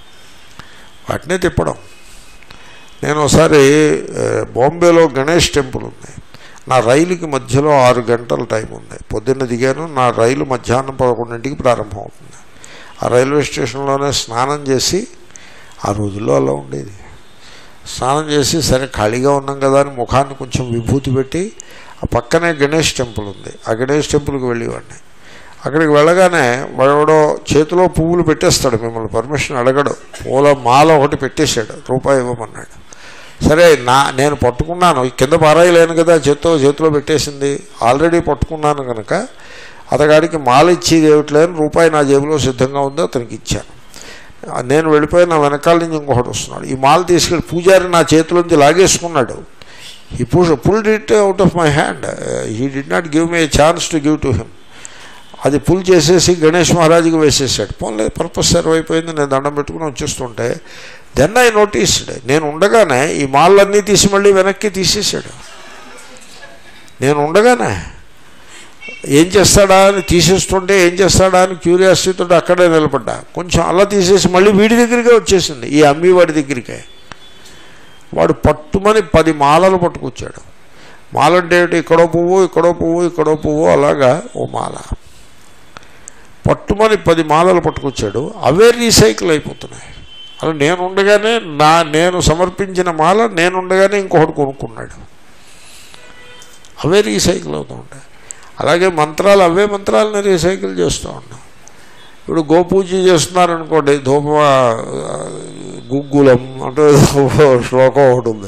వాటినే తిప్పడం నేను ఒకసారి ఆ, బాంబేలో గణేష్ టెంపుల్ ఉంది నా రైలుకి మధ్యలో ఆరు గంటల టైం ఉంది పొద్దున్న దిగాను నా రైలు మధ్యాహ్నం పదకొండింటికి ప్రారంభం అవుతుంది ఆ రైల్వే స్టేషన్లోనే స్నానం చేసి ఆ రోజుల్లో అలా ఉండేది స్నానం చేసి సరే ఖాళీగా ఉన్నాం కదా అని ముఖాన్ని కొంచెం విభూతి పెట్టి ఆ పక్కనే గణేష్ టెంపుల్ ఉంది ఆ గణేష్ టెంపుల్కి వెళ్ళేవాడిని అక్కడికి వెళ్ళగానే వాడెవడో చేతిలో పువ్వులు పెట్టేస్తాడు మిమ్మల్ని పర్మిషన్ అడగడు పూల మాల ఒకటి పెట్టేశాడు రూపాయి ఇవ్వమన్నాడు సరే నా నేను పట్టుకున్నాను కింద పారాయలేను కదా చేత్తో చేతిలో పెట్టేసింది ఆల్రెడీ పట్టుకున్నాను కనుక అతగాడికి మాల ఇచ్చేది ఏమిట్లేని రూపాయి నా జేబులో సిద్ధంగా ఉందో అతనికి ఇచ్చాను నేను వెళ్ళిపోయి నా వెనకాల నుంచి ఇంకొకటి వస్తున్నాడు ఈ మాల తీసుకెళ్ళి పూజారి నా చేతిలోంచి లాగేసుకున్నాడు ఈ push pulled it out of my hand he did not give me chance to give to him అది పుల్ చేసేసి గణేష్ మహారాజుకి వేసేసాడు పోన్లే పర్పస్ సర్వ్ అయిపోయింది నేను దండం పెట్టుకుని వచ్చేస్తుంటే దెన్ ఐ నోటీస్డ్ నేను ఉండగానే ఈ మాలన్నీ తీసి మళ్ళీ వెనక్కి తీసేసాడు నేను ఉండగానే ఏం చేస్తాడా అని తీసేస్తుంటే ఏం చేస్తాడా అని క్యూరియాసిటీతో అక్కడే నిలబడ్డా కొంచెం అలా తీసేసి మళ్ళీ వీడి దగ్గరికే వచ్చేసింది ఈ అమ్మి వాడి దగ్గరికే వాడు పట్టుమని పది మాలలు పట్టుకొచ్చాడు మాల అంటే ఏంటి? ఇక్కడో పువ్వు ఇక్కడో పువ్వు ఇక్కడో పువ్వు అలాగా ఓ మాల పట్టుమని పది మాలలు పట్టుకొచ్చాడు అవే రీసైకిల్ అయిపోతున్నాయి అలా నేను ఉండగానే నా నేను సమర్పించిన మాల నేను ఉండగానే ఇంకొకటి కొనుక్కున్నాడు అవే రీసైకిల్ అవుతూ ఉంటాయి అలాగే మంత్రాలు అవే మంత్రాలను రీసైకిల్ చేస్తూ ఉన్నాం ఇప్పుడు గోపూజ చేస్తున్నారనుకోండి ధూప గుగ్గులం అంటే ఏదో శ్లోకం ఒకటి ఉంది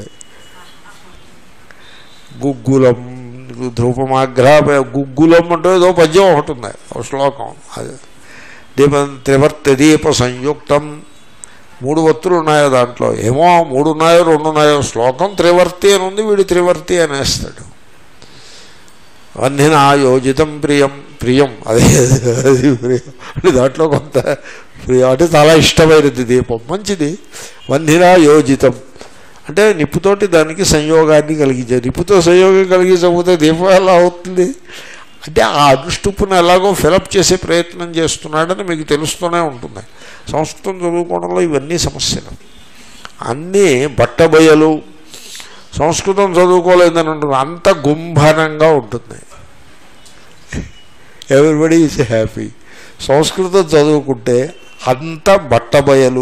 గుగ్గులం ధూపమాగ్రహ గుగ్గులం అంటే ఏదో పద్యం ఒకటి ఉంది ఒక శ్లోకం అది దీపం త్రివర్త దీప సంయుక్తం మూడు వత్తులు ఉన్నాయో దాంట్లో ఏమో మూడు ఉన్నాయో రెండు ఉన్నాయో శ్లోకం త్రివర్తి అని ఉంది వీడు త్రివర్తి అనేస్తాడు వన్నినా యోజితం ప్రియం ప్రియం అదే అది ప్రియం అంటే దాంట్లో కొంత ప్రియం అంటే చాలా ఇష్టమైనది దీపం మంచిది వన్నినా యోజితం అంటే నిప్పుతోటి దానికి సంయోగాన్ని కలిగించారు నిప్పుతో సంయోగం కలిగించకపోతే దీపం ఎలా అవుతుంది అంటే ఆ అనుష్టుప్పును ఎలాగో ఫిలప్ చేసే ప్రయత్నం చేస్తున్నాడని మీకు తెలుస్తూనే ఉంటుంది సంస్కృతం చదువుకోవడంలో ఇవన్నీ సమస్యలు అన్నీ బట్టబయలు సంస్కృతం చదువుకోలేదని ఉంటుంది అంత గుంభనంగా ఉంటుంది ఎవ్రీబడి ఈజ్ హ్యాపీ సంస్కృతం చదువుకుంటే అంత బట్టబయలు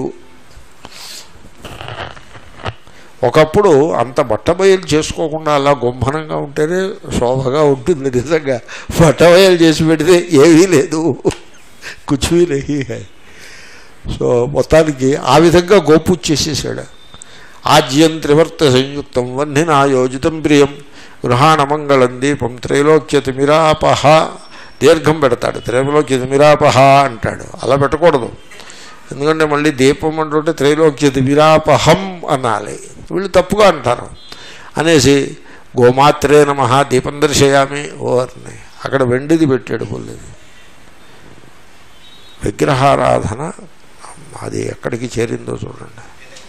ఒకప్పుడు అంత బట్టబయలు చేసుకోకుండా అలా గుంభనంగా ఉంటేనే శోభగా ఉంటుంది నిజంగా బట్టబయలు చేసి పెడితే ఏమీ లేదు కుచువీ నహి హై సో మొత్తానికి ఆ విధంగా గోపు చేసేసాడు ఆజ్యం త్రివర్త సంయుక్తం వన్నిన యోజితం ప్రియం గృహాణమంగళం దీపం త్రైలోక్యతిమిరాపహ దీర్ఘం పెడతాడు త్రైలోక్యతిమిరాపహ అంటాడు అలా పెట్టకూడదు ఎందుకంటే మళ్ళీ దీపం అంటుంటే త్రైలోక్యతిమిరాపహం అనాలి వీళ్ళు తప్పుగా అంటారు అనేసి గోమాత్రే నమ దీపం దర్శయామి ఓర్ని అక్కడ వెండిది పెట్టాడు పొల్లిది విగ్రహారాధన అది ఎక్కడికి చేరిందో చూడండి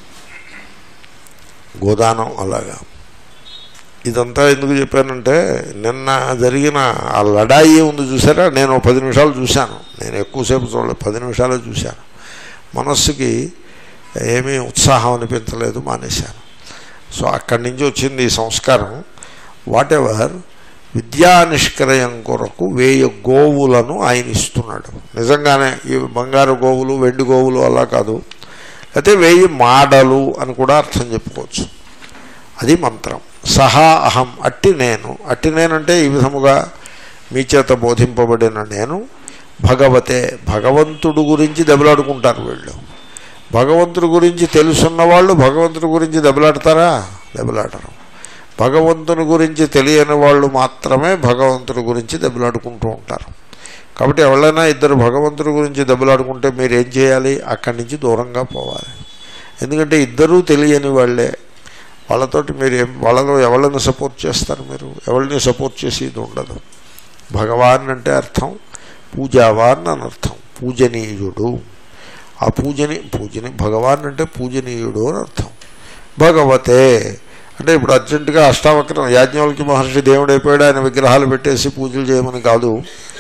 గోదానం అలాగా ఇదంతా ఎందుకు చెప్పానంటే నిన్న జరిగిన ఆ లడాయి ఉంది చూసారా నేను ఓ పది నిమిషాలు చూశాను నేను ఎక్కువసేపు చూడలేదు పది నిమిషాలే చూశాను మనస్సుకి ఏమీ ఉత్సాహం అనిపించలేదు మానేశాను సో అక్కడి నుంచి వచ్చింది ఈ సంస్కారం వాట్ ఎవర్ విద్యా నిష్క్రయం కొరకు వేయి గోవులను ఆయన ఇస్తున్నాడు నిజంగానే ఈ బంగారు గోవులు వెండి గోవులు అలా కాదు అయితే వేయి మాడలు అని కూడా అర్థం చెప్పుకోవచ్చు అది మంత్రం సహా అహం అట్టి నేను అట్టి నేనంటే ఈ విధముగా మీ చేత బోధింపబడిన నేను భగవతే భగవంతుడు గురించి దెబ్బలాడుకుంటారు వీళ్ళు భగవంతుడి గురించి తెలుసున్న వాళ్ళు భగవంతుడి గురించి దెబ్బలాడతారా దెబ్బలాడరు భగవంతుని గురించి తెలియని వాళ్ళు మాత్రమే భగవంతుడి గురించి దెబ్బలాడుకుంటూ ఉంటారు కాబట్టి ఎవరైనా ఇద్దరు భగవంతుడి గురించి దెబ్బలాడుకుంటే మీరు ఏం చేయాలి అక్కడి నుంచి దూరంగా పోవాలి ఎందుకంటే ఇద్దరూ తెలియని వాళ్ళే వాళ్ళతోటి మీరు ఏం వాళ్ళలో ఎవరిని సపోర్ట్ చేస్తారు మీరు ఎవరిని సపోర్ట్ చేసేది ఉండదు భగవాన్ అంటే అర్థం పూజావాన్ అని అర్థం పూజనీయుడు ఆ పూజని పూజని భగవాన్ అంటే పూజనీయుడు అని అర్థం భగవతే అంటే ఇప్పుడు అర్జెంటుగా అష్టావక్రం యాజ్ఞవల్కి మహర్షి దేవుడు అయిపోయాడు ఆయన విగ్రహాలు పెట్టేసి పూజలు చేయమని కాదు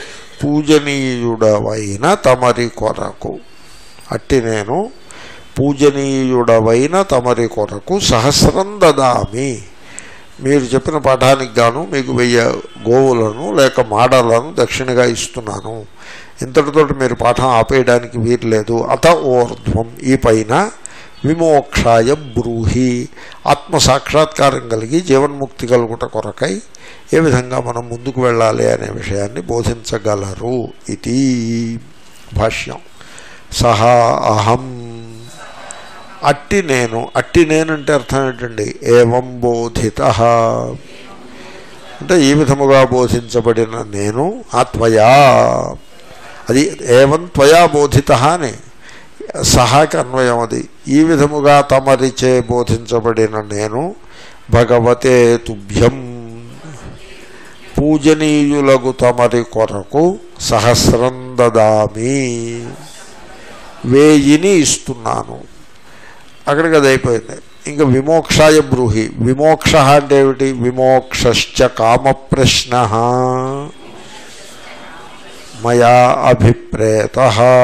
పూజనీయుడవైన తమరి కొరకు అట్టి నేను పూజనీయుడవైన తమరి కొరకు సహస్రం దదామి మీరు చెప్పిన పాఠానికి గాను మీకు వెయ్యి గోవులను లేక మాడలను దక్షిణగా ఇస్తున్నాను ఇంతటితో మీరు పాఠం ఆపేయడానికి వీలు లేదు అత ఊర్ధ్వం ఈ పైన విమోక్షాయ బ్రూహి ఆత్మ సాక్షాత్కారం కలిగి జీవన్ముక్తి కలుగుట కొరకై ఏ విధంగా మనం ముందుకు వెళ్ళాలి అనే విషయాన్ని బోధించగలరు ఇది భాష్యం సహా అహం అట్టి నేను అట్టి నేనంటే అర్థం ఏంటండి ఏవం బోధిత అంటే ఈ విధముగా బోధించబడిన నేను ఆత్మయా అది ఏవం త్వయా బోధిత అని సహాకి అన్వయం అది ఈ విధముగా తమరిచే బోధించబడిన నేను భగవతే తుభ్యం పూజనీయులకు తమరి కొరకు సహస్రం దదామి వేయిని ఇస్తున్నాను అక్కడికి అది అయిపోయింది ఇంకా విమోక్షాయ బ్రూహి విమోక్ష అంటే ఏమిటి విమోక్షశ్చ కామ ప్రశ్న మయా అభిప్రేత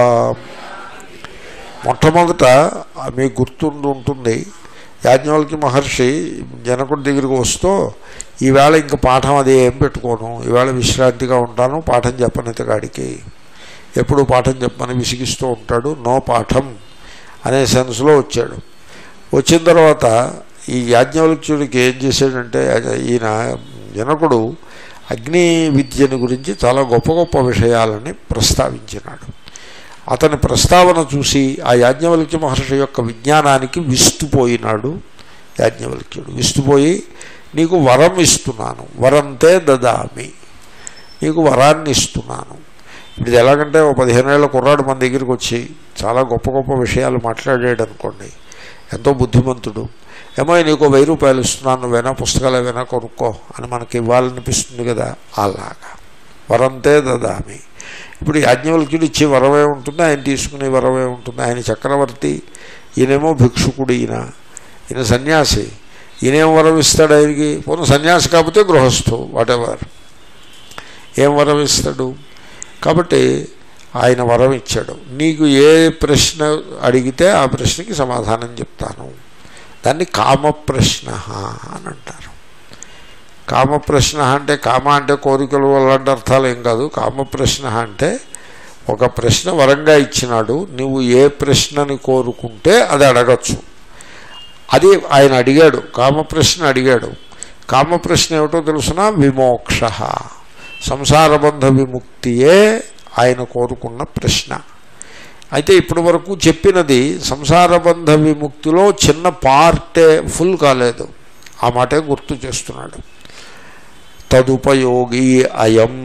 మొట్టమొదట మీకు గుర్తుండి ఉంటుంది యాజ్ఞవల్కి మహర్షి జనకుడి దగ్గరికి వస్తూ ఈవేళ ఇంక పాఠం అది ఏం పెట్టుకోను ఈవేళ విశ్రాంతిగా ఉంటాను పాఠం చెప్పనితగాడికి ఎప్పుడు పాఠం చెప్పని విసిగిస్తూ ఉంటాడు నో పాఠం అనే సెన్స్లో వచ్చాడు వచ్చిన తర్వాత ఈ యాజ్ఞవల్క్యుడికి ఏం చేశాడంటే ఈయన జనకుడు అగ్ని విద్యను గురించి చాలా గొప్ప గొప్ప విషయాలని ప్రస్తావించినాడు అతని ప్రస్తావన చూసి ఆ యాజ్ఞవల్క్య మహర్షి యొక్క విజ్ఞానానికి విస్తుపోయినాడు యాజ్ఞవల్క్యుడు విస్తుపోయి నీకు వరం ఇస్తున్నాను వరంతే దదామి నీకు వరాన్ని ఇస్తున్నాను ఇది ఎలాగంటే ఒక పదిహేనేళ్ల కుర్రాడు మన దగ్గరికి వచ్చి చాలా గొప్ప గొప్ప విషయాలు మాట్లాడాడు అనుకోండి ఎంతో బుద్ధిమంతుడు ఏమో నీకు వెయ్యి రూపాయలు ఇస్తున్నాను నువ్వైనా పుస్తకాలు ఏవైనా కొనుక్కో అని మనకి ఇవ్వాలనిపిస్తుంది కదా అలాగా వరంతే దదామి ఇప్పుడు యాజ్ఞవల్క్యుడు ఇచ్చే వరమే ఉంటుంది ఆయన తీసుకునే వరమే ఉంటుంది ఆయన చక్రవర్తి ఈయనేమో భిక్షుకుడు ఈయన ఈయన సన్యాసి ఈయనేం వరం ఇస్తాడు ఆయనకి పోను సన్యాసి కాకపోతే గృహస్థు వాటెవర్ ఏం వరం ఇస్తాడు కాబట్టి ఆయన వరం ఇచ్చాడు నీకు ఏ ప్రశ్న అడిగితే ఆ ప్రశ్నకి సమాధానం చెప్తాను దాన్ని కామ ప్రశ్న అని అంటారు కామ ప్రశ్న అంటే కామ అంటే కోరికలు అలాంటి అర్థాలు ఏం కాదు కామ ప్రశ్న అంటే ఒక ప్రశ్న వరంగా ఇచ్చినాడు నువ్వు ఏ ప్రశ్నని కోరుకుంటే అది అడగచ్చు అది ఆయన అడిగాడు కామ ప్రశ్న అడిగాడు కామ ప్రశ్న ఏమిటో తెలుసిన విమోక్ష సంసారబంధ విముక్తియే ఆయన కోరుకున్న ప్రశ్న అయితే ఇప్పటి వరకు చెప్పినది సంసారబంధ విముక్తిలో చిన్న పార్టే ఫుల్ కాలేదు ఆ మాటే గుర్తు చేస్తున్నాడు తదుపయోగి అయం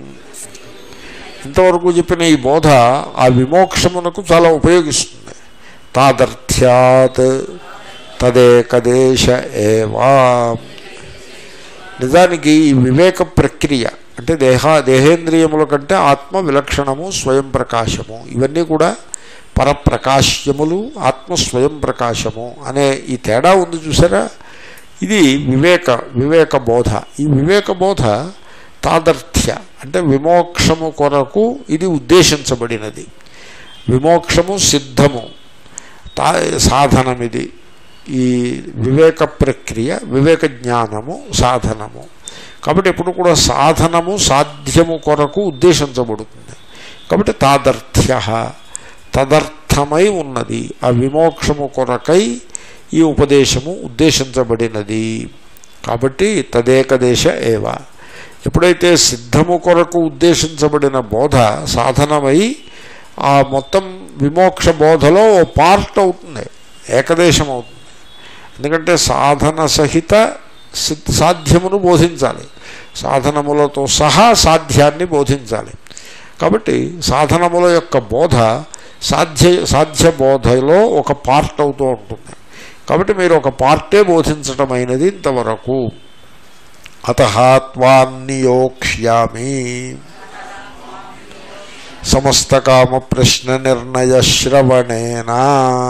ఇంతవరకు చెప్పిన ఈ బోధ ఆ విమోక్షమునకు చాలా ఉపయోగిస్తుంది తాదర్థ్యాత్ తదేకదేశ ఏవా నిజానికి ఈ వివేక ప్రక్రియ అంటే దేహ దేహేంద్రియముల కంటే ఆత్మ విలక్షణము స్వయం ప్రకాశము ఇవన్నీ కూడా పరప్రకాశ్యములు ఆత్మ స్వయం ప్రకాశము అనే ఈ తేడా ఉంది చూసారా ఇది వివేక వివేక బోధ ఈ వివేక బోధ తాదర్థ్య అంటే విమోక్షము కొరకు ఇది ఉద్దేశించబడినది విమోక్షము సిద్ధము తా సాధనం ఇది ఈ వివేక ప్రక్రియ వివేక జ్ఞానము సాధనము కాబట్టి ఎప్పుడు కూడా సాధనము సాధ్యము కొరకు ఉద్దేశించబడుతుంది కాబట్టి తాదర్థ్య తదర్థమై ఉన్నది ఆ విమోక్షము కొరకై ఈ ఉపదేశము ఉద్దేశించబడినది కాబట్టి తదేకదేశ ఏవ ఎప్పుడైతే సిద్ధము కొరకు ఉద్దేశించబడిన బోధ సాధనమై ఆ మొత్తం విమోక్ష బోధలో ఓ పార్ట్ అవుతుంది ఏకదేశం అవుతుంది ఎందుకంటే సాధన సహిత సిద్ధ సాధ్యమును బోధించాలి సాధనములతో సహా సాధ్యాన్ని బోధించాలి కాబట్టి సాధనముల యొక్క బోధ సాధ్య సాధ్య బోధలో ఒక పార్ట్ అవుతూ ఉంటుంది కాబట్టి మీరు ఒక పార్టే బోధించటమైనది ఇంతవరకు అత త్వాన్నియోక్ష్యామి సమస్తకామ ప్రశ్న నిర్ణయ శ్రవణేనా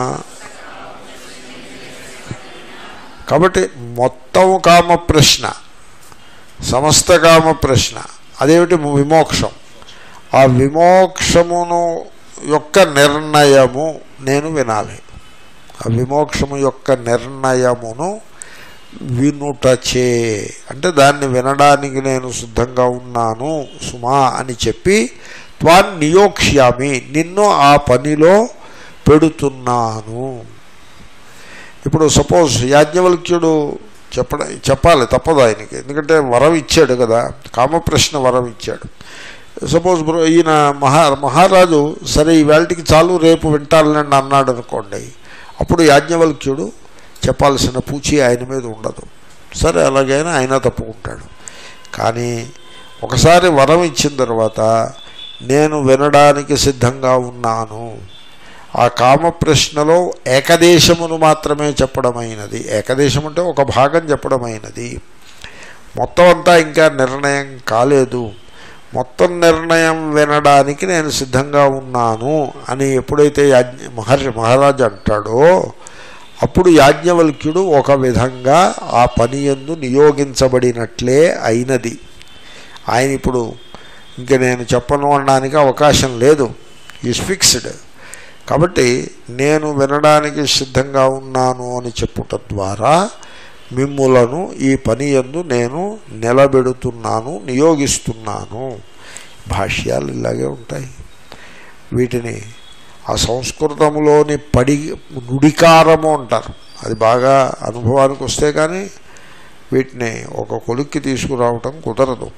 కాబట్టి మొత్తం కామ ప్రశ్న సమస్త కామ ప్రశ్న అదేమిటి విమోక్షం ఆ విమోక్షమును యొక్క నిర్ణయము నేను వినాలి ఆ విమోక్షము యొక్క నిర్ణయమును వినుటచే అంటే దాన్ని వినడానికి నేను సిద్ధంగా ఉన్నాను సుమా అని చెప్పి త్వాన్ నియోక్ష్యామి నిన్ను ఆ పనిలో పెడుతున్నాను ఇప్పుడు సపోజ్ యాజ్ఞవల్క్యుడు చెప్పడ చెప్పాలి తప్పదు ఆయనకి ఎందుకంటే వరం ఇచ్చాడు కదా కామప్రశ్న వరం ఇచ్చాడు సపోజ్ బ్రో ఈయన మహా మహారాజు సరే ఈ వేళటికి చాలు రేపు వింటాలని అన్నాడు అనుకోండి అప్పుడు యాజ్ఞవల్క్యుడు చెప్పాల్సిన పూచి ఆయన మీద ఉండదు సరే అలాగైనా ఆయన తప్పుకుంటాడు కానీ ఒకసారి వరం ఇచ్చిన తర్వాత నేను వినడానికి సిద్ధంగా ఉన్నాను ఆ కామ ప్రశ్నలో ఏకదేశమును మాత్రమే చెప్పడమైనది ఏకదేశం అంటే ఒక భాగం చెప్పడమైనది మొత్తం అంతా ఇంకా నిర్ణయం కాలేదు మొత్తం నిర్ణయం వినడానికి నేను సిద్ధంగా ఉన్నాను అని ఎప్పుడైతే యాజ్ఞ మహర్షి మహారాజు అంటాడో అప్పుడు యాజ్ఞవల్క్యుడు ఒక విధంగా ఆ పని ఎందు నియోగించబడినట్లే అయినది ఆయన ఇప్పుడు ఇంక నేను చెప్పను అనడానికి అవకాశం లేదు ఈజ్ ఫిక్స్డ్ కాబట్టి నేను వినడానికి సిద్ధంగా ఉన్నాను అని చెప్పుట ద్వారా మిమ్ములను ఈ పని ఎందు నేను నిలబెడుతున్నాను నియోగిస్తున్నాను భాష్యాలు ఇలాగే ఉంటాయి వీటిని ఆ సంస్కృతంలోని పడి నుడికారము అంటారు అది బాగా అనుభవానికి వస్తే కానీ వీటిని ఒక కొలిక్కి తీసుకురావటం కుదరదు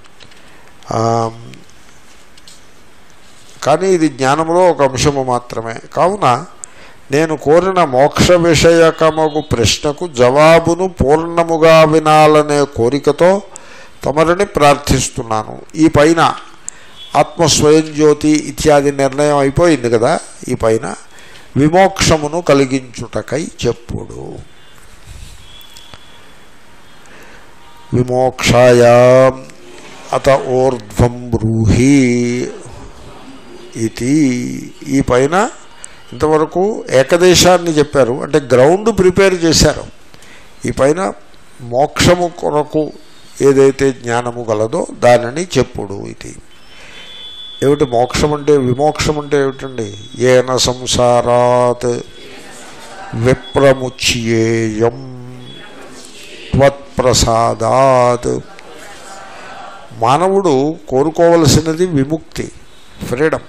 కానీ ఇది జ్ఞానంలో ఒక అంశము మాత్రమే కావున నేను కోరిన మోక్ష విషయకమగు ప్రశ్నకు జవాబును పూర్ణముగా వినాలనే కోరికతో తమరిని ప్రార్థిస్తున్నాను ఈ పైన ఆత్మస్వయం జ్యోతి ఇత్యాది నిర్ణయం అయిపోయింది కదా ఈ పైన విమోక్షమును కలిగించుటకై చెప్పుడు విమోక్షాయ అత ఊర్ధ్వం బ్రూహి ఇది ఈ పైన ఇంతవరకు ఏకదేశాన్ని చెప్పారు అంటే గ్రౌండ్ ప్రిపేర్ చేశారు ఈ పైన మోక్షము కొరకు ఏదైతే జ్ఞానము గలదో దానిని చెప్పుడు ఇది ఏమిటి మోక్షం అంటే విమోక్షం అంటే ఏమిటండి ఏన సంసారాత్ విప్రముచ్యేయం త్వత్ప్రసాదాత్ మానవుడు కోరుకోవలసినది విముక్తి ఫ్రీడమ్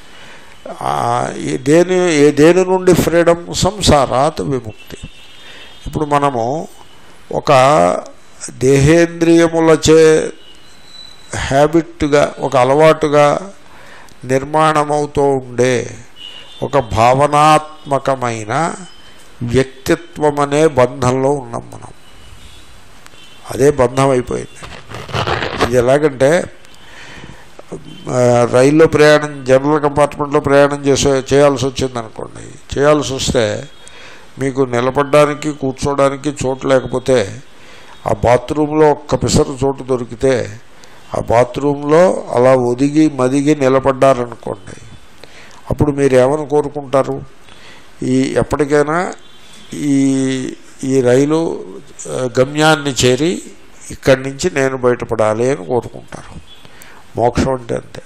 దేని ఏ దేని నుండి ఫ్రీడమ్ సంసారాత్ విముక్తి ఇప్పుడు మనము ఒక దేహేంద్రియములచే హ్యాబిట్గా ఒక అలవాటుగా నిర్మాణమవుతూ ఉండే ఒక భావనాత్మకమైన వ్యక్తిత్వం అనే బంధంలో ఉన్నాం మనం అదే బంధం అయిపోయింది ఇది ఎలాగంటే రైల్లో ప్రయాణం జనరల్ కంపార్ట్మెంట్లో ప్రయాణం చేసే చేయాల్సి వచ్చింది అనుకోండి చేయాల్సి వస్తే మీకు నిలబడడానికి కూర్చోడానికి చోటు లేకపోతే ఆ బాత్రూంలో ఒక్క పిసరు చోటు దొరికితే ఆ బాత్రూంలో అలా ఒదిగి మదిగి నిలబడ్డారనుకోండి అప్పుడు మీరు ఏమని కోరుకుంటారు ఈ ఎప్పటికైనా ఈ ఈ రైలు గమ్యాన్ని చేరి ఇక్కడి నుంచి నేను బయటపడాలి అని కోరుకుంటారు మోక్షం అంటే అంతే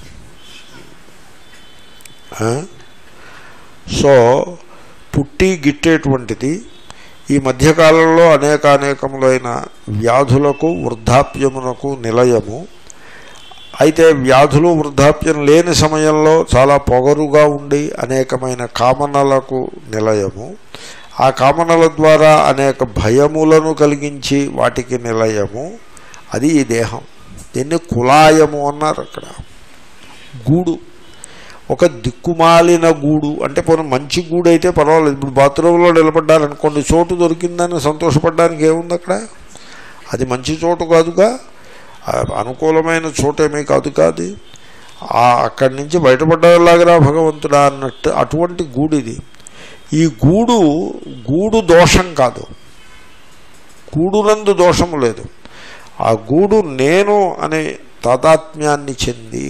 సో పుట్టి గిట్టేటువంటిది ఈ మధ్యకాలంలో అనేక అనేకములైన వ్యాధులకు వృద్ధాప్యమునకు నిలయము అయితే వ్యాధులు వృద్ధాప్యం లేని సమయంలో చాలా పొగరుగా ఉండి అనేకమైన కామనలకు నిలయము ఆ కామనల ద్వారా అనేక భయములను కలిగించి వాటికి నిలయము అది ఈ దేహం దీన్ని కులాయము అన్నారు అక్కడ గూడు ఒక దిక్కుమాలిన గూడు అంటే పోనీ మంచి గూడు అయితే పర్వాలేదు ఇప్పుడు బాత్రూంలో నిలబడ్డారనుకోండి చోటు దొరికిందని సంతోషపడడానికి ఏముంది అక్కడ అది మంచి చోటు కాదుగా అనుకూలమైన చోటేమీ కాదు కాదు అక్కడి నుంచి బయటపడ్డలాగరా భగవంతుడా అన్నట్టు అటువంటి గూడిది ఈ గూడు గూడు దోషం కాదు గూడునందు దోషము లేదు ఆ గూడు నేను అనే తాదాత్మ్యాన్ని చెంది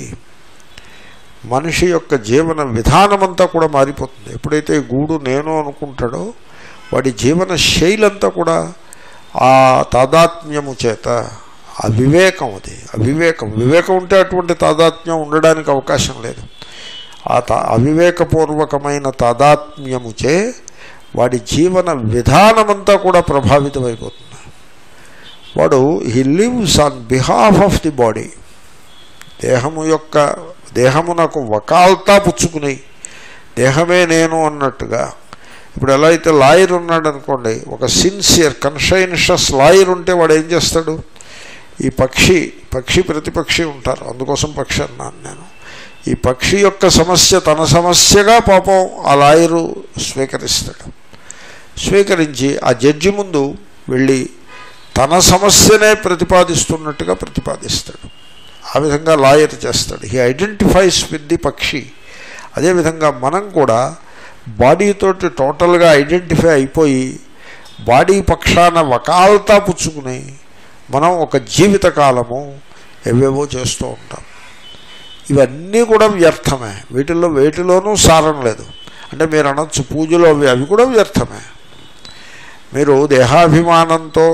మనిషి యొక్క జీవన విధానమంతా కూడా మారిపోతుంది ఎప్పుడైతే గూడు నేను అనుకుంటాడో వాడి జీవన శైలంతా కూడా ఆ తాదాత్మ్యము చేత అవివేకం అది అవివేకం వివేకం ఉంటే అటువంటి తాదాత్మ్యం ఉండడానికి అవకాశం లేదు ఆ తా అవివేకపూర్వకమైన తాదాత్మ్యముచే వాడి జీవన విధానమంతా కూడా ప్రభావితమైపోతుంది వాడు he lives on behalf of the body దేహము యొక్క దేహమునకు వకాల్తా పుచ్చుకుని దేహమే నేను అన్నట్టుగా ఇప్పుడు ఎలా అయితే లాయర్ ఉన్నాడు అనుకోండి ఒక సిన్సియర్ కన్షైన్షియస్ లాయర్ ఉంటే వాడు ఏం చేస్తాడు ఈ పక్షి పక్షి ప్రతిపక్షి ఉంటారు అందుకోసం పక్షి అన్నాను నేను ఈ పక్షి యొక్క సమస్య తన సమస్యగా పాపం ఆ లాయరు స్వీకరిస్తాడు స్వీకరించి ఆ జడ్జి ముందు వెళ్ళి తన సమస్యనే ప్రతిపాదిస్తున్నట్టుగా ప్రతిపాదిస్తాడు ఆ విధంగా లాయర్ చేస్తాడు హీ ఐడెంటిఫైస్ విత్ ది పక్షి అదేవిధంగా మనం కూడా బాడీతోటి టోటల్గా ఐడెంటిఫై అయిపోయి బాడీ పక్షాన వకాల్తా పుచ్చుకుని మనం ఒక జీవిత కాలము ఎవేవో చేస్తూ ఉంటాం ఇవన్నీ కూడా వ్యర్థమే వీటిల్లో వేటిలోనూ సారం లేదు అంటే మీరు అనొచ్చు పూజలు అవి అవి కూడా వ్యర్థమే మీరు దేహాభిమానంతో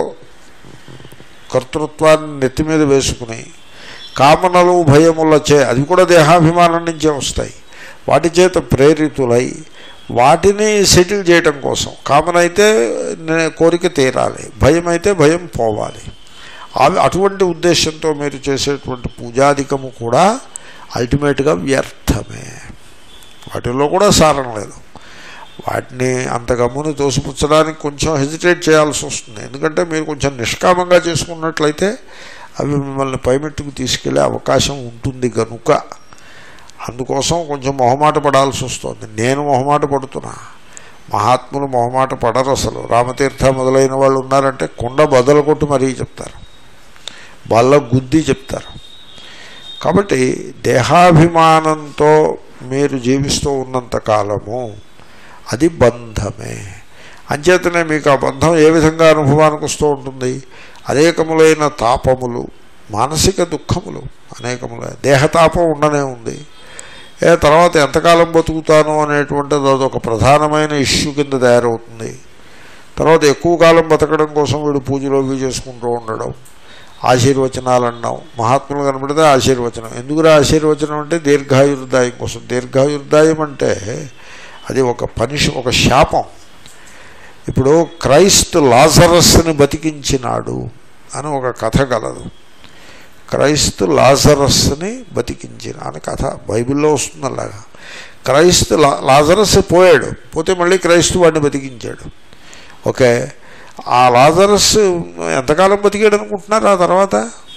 కర్తృత్వాన్ని నెత్తి మీద వేసుకుని కామనలు భయములచే అది కూడా దేహాభిమానం నుంచే వస్తాయి వాటి చేత ప్రేరితులై వాటిని సెటిల్ చేయటం కోసం కామన్ అయితే కోరిక తీరాలి భయం అయితే భయం పోవాలి అవి అటువంటి ఉద్దేశంతో మీరు చేసేటువంటి పూజాధికము కూడా అల్టిమేట్గా వ్యర్థమే వాటిల్లో కూడా సారం లేదు వాటిని అంత గమ్ముని తోసిపుచ్చడానికి కొంచెం హెజిటేట్ చేయాల్సి వస్తుంది ఎందుకంటే మీరు కొంచెం నిష్కామంగా చేసుకున్నట్లయితే అవి మిమ్మల్ని పైమెట్టుకు తీసుకెళ్లే అవకాశం ఉంటుంది కనుక అందుకోసం కొంచెం మొహమాట పడాల్సి వస్తుంది నేను మొహమాట పడుతున్నా మహాత్ములు మొహమాట పడరు అసలు రామతీర్థ మొదలైన వాళ్ళు ఉన్నారంటే కుండ బదలు కొట్టి మరీ చెప్తారు బల్ల గుద్ది చెప్తారు కాబట్టి దేహాభిమానంతో మీరు జీవిస్తూ ఉన్నంత కాలము అది బంధమే అంచేతనే మీకు ఆ బంధం ఏ విధంగా అనుభవానికి వస్తూ ఉంటుంది అనేకములైన తాపములు మానసిక దుఃఖములు అనేకముల దేహతాపం ఉండనే ఉంది ఏ తర్వాత ఎంతకాలం బతుకుతాను అనేటువంటిది అదొక ప్రధానమైన ఇష్యూ కింద తయారవుతుంది తర్వాత ఎక్కువ కాలం బతకడం కోసం వీడు పూజలు అవి చేసుకుంటూ ఉండడం ఆశీర్వచనాలు అన్నాం మహాత్ములు కనబడితే ఆశీర్వచనం ఎందుకురా ఆశీర్వచనం అంటే దీర్ఘాయుర్దాయం కోసం దీర్ఘాయుర్దాయం అంటే అది ఒక పనిష్ ఒక శాపం ఇప్పుడు క్రైస్ట్ లాజరస్ని బతికించినాడు అని ఒక కథ కలదు క్రైస్తు లాజరస్ని బతికించిన అని కథ బైబిల్లో వస్తుంది అలాగా క్రైస్తు లా లాజరస్ పోయాడు పోతే మళ్ళీ క్రైస్తు వాడిని బతికించాడు ఓకే ఆ లాజరస్ ఎంతకాలం బతికాడు అనుకుంటున్నారు ఆ తర్వాత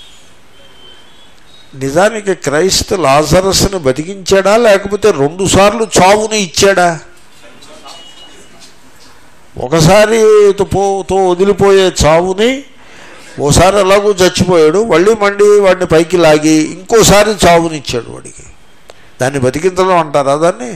నిజానికి క్రైస్తు లాజరస్ని బతికించాడా లేకపోతే రెండుసార్లు చావుని ఇచ్చాడా ఒకసారి పో వదిలిపోయే చావుని ఓసారి ఎలాగో చచ్చిపోయాడు మళ్ళీ మళ్ళీ వాడిని పైకి లాగి ఇంకోసారి చావునిచ్చాడు వాడికి దాన్ని బతికించడం అంటారా దాన్ని